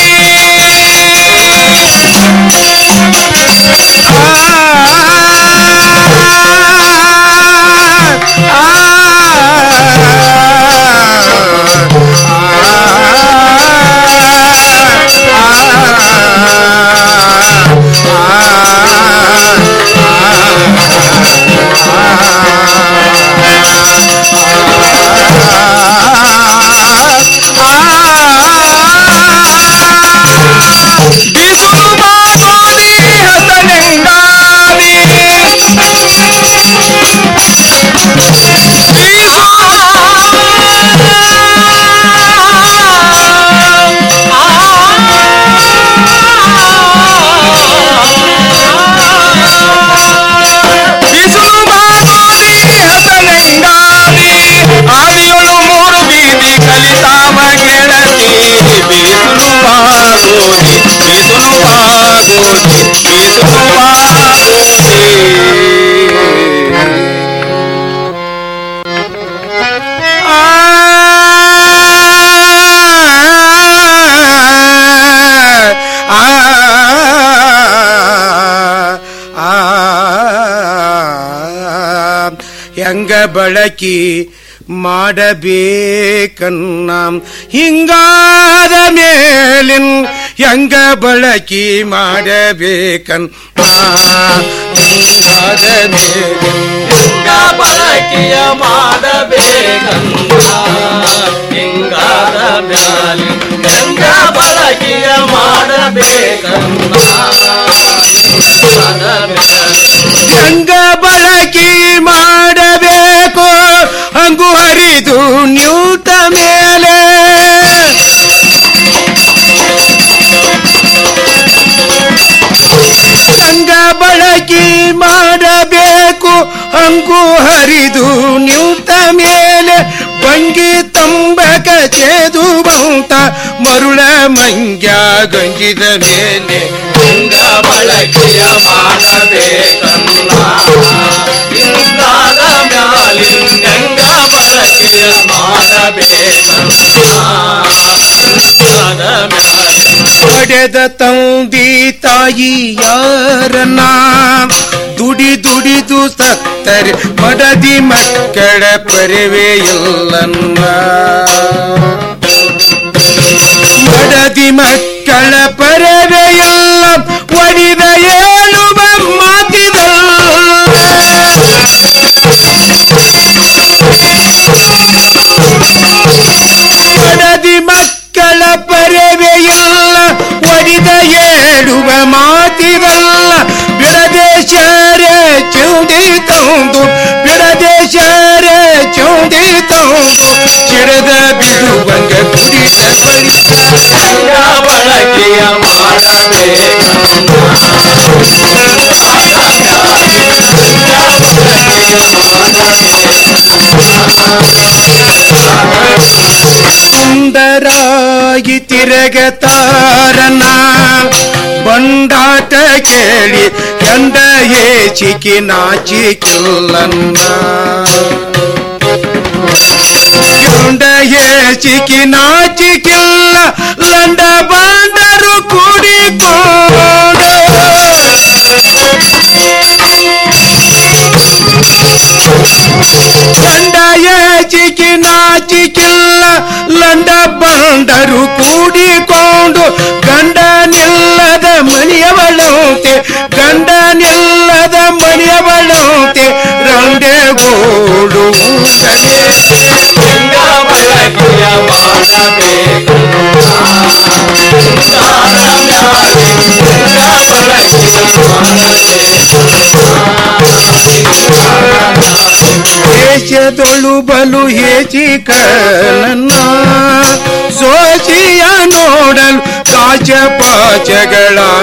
ಬಿಸುನು ಬಾಗೋರಿ ಹಸನಂಗಾದಿ ಬಿಸುನು ಬಾಗೋರಿ ಹಸನಂಗಾದಿ ಆದಿಯೊಳು ಮೂರು ಬೀದಿ ಕಲಿತಾವ ಗೆಳತಿ ಬಿಸುನು ಬಾಗೋರಿ ಬಿಸುನು ಬಾಗೋರಿ ಬಿಸುನು ಬಾಗೋರಿ ಹೆಂಗ ಬಳಕೆ ಮಾಡಬೇಕನ್ನ ಹಿಂಗಾದ ಮೇಲಿನ್ ಹೆಂಗ ಬಳಕೆ ಮಾಡಬೇಕನ್ನ ಹಿಂಗಾದ ಮೇಲಿನ್ ಬಳಕೆಯ ಮಾಡಬೇಕಂತ ಹಿಂಗಾದ ಮ್ಯಾಲಿ ಹೆಂಗ ಬಳಕೆಯ ಮಾಡಬೇಕಂತ ಹೆಂಗ ಬಳಕೆ ಮಾಡಬೇಕು ಹಂಗು ಹರಿದು ನ್ಯೂತ ಮೇಲೆ ಹೆಂಗ ಬಳಕೆ ಮಾಡಬೇಕು ಹಂಗು ಹರಿದು ನ್ಯೂತ ಮೇಲೆ ಬಂಗಿ ತಂಬಕ ಚೇದು ಬಂತ ಮರುಳ ಮಂಗ್ಯ ಗಂಜಿದ ಮೇಲೆ ಹಿಂಗ ಬಳಕೆಯ ಮಾಡಬೇಕಂತ ಹಿಂಗಾದ ಮ್ಯಾಲಿ ಹೆಂಗ ಬಳಕೆಯ ಮಾಡಬೇಕಂತ ಹಿಂಗಾದ ಮ್ಯಾಲಿ ಪಡೆದ ತಂದಿ ತಾಯಿ ಯಾರನ್ನ ದುಡಿ ದುಡಿದು ಸತ್ತರೆ ಮಡದಿ ಮಕ್ಕಳ ಪರಿವೆ ಇಲ್ಲನ್ನ ಮಡದಿ ಮಕ್ಕಳ ಪರವೆ ಎಲ್ಲ ಒಡಿದ ಏಳುವ ಮಾತಿದ ಮಡದಿ ಮಕ್ಕಳ ಪರವೆಯಲ್ಲ ಒಡಿದ ಏಳುವ ಮಾತಿರಲ್ಲ ಬಿಡದೇಶರೇ ಚೌಡಿ ತಂದು ಬಿಡದೇಶರೇ ಚೌಡಿ ತಂದು ಚಿಡದ ಬಿಡುವಂಗ ಕುಡಿದ ಬಳಿ ಹಿಂಗ ತೆಗೆತಾರನ ಬಂಡಾಟ ಕೇಳಿ ಎಂಡ ಏಚಿಕಿ ನಾಚಿಕಿಲ್ಲನ್ನ ಎಂಡ ಏಚಿಕಿ ನಾಚಿಕಿಲ್ಲ ಲಂಡ ಬಂದರು ಕೂಡಿಕೊಂಡು ಗಂಡ ಏಚಿಕಿ ನಾಚಿಕಿಲ್ಲ ಲಂಡ ಬಂಡರು ಕೂಡಿಕೊಂಡು ಗಂಡ ನಿಲ್ಲದ ಮನೆಯವಳಂತೆ ಗಂಡ ನಿಲ್ಲದ ಮನೆಯವಳಂತೆ ರಂಡೆಗೋಡು ಉಂಡನೆ ದೇಶದೊಳು ಬಲು ಹೇಚಿಕ ನನ್ನ ಸೋಚಿಯ ನೋಡಲು ಕಾಚ ಪಾಚಗಳ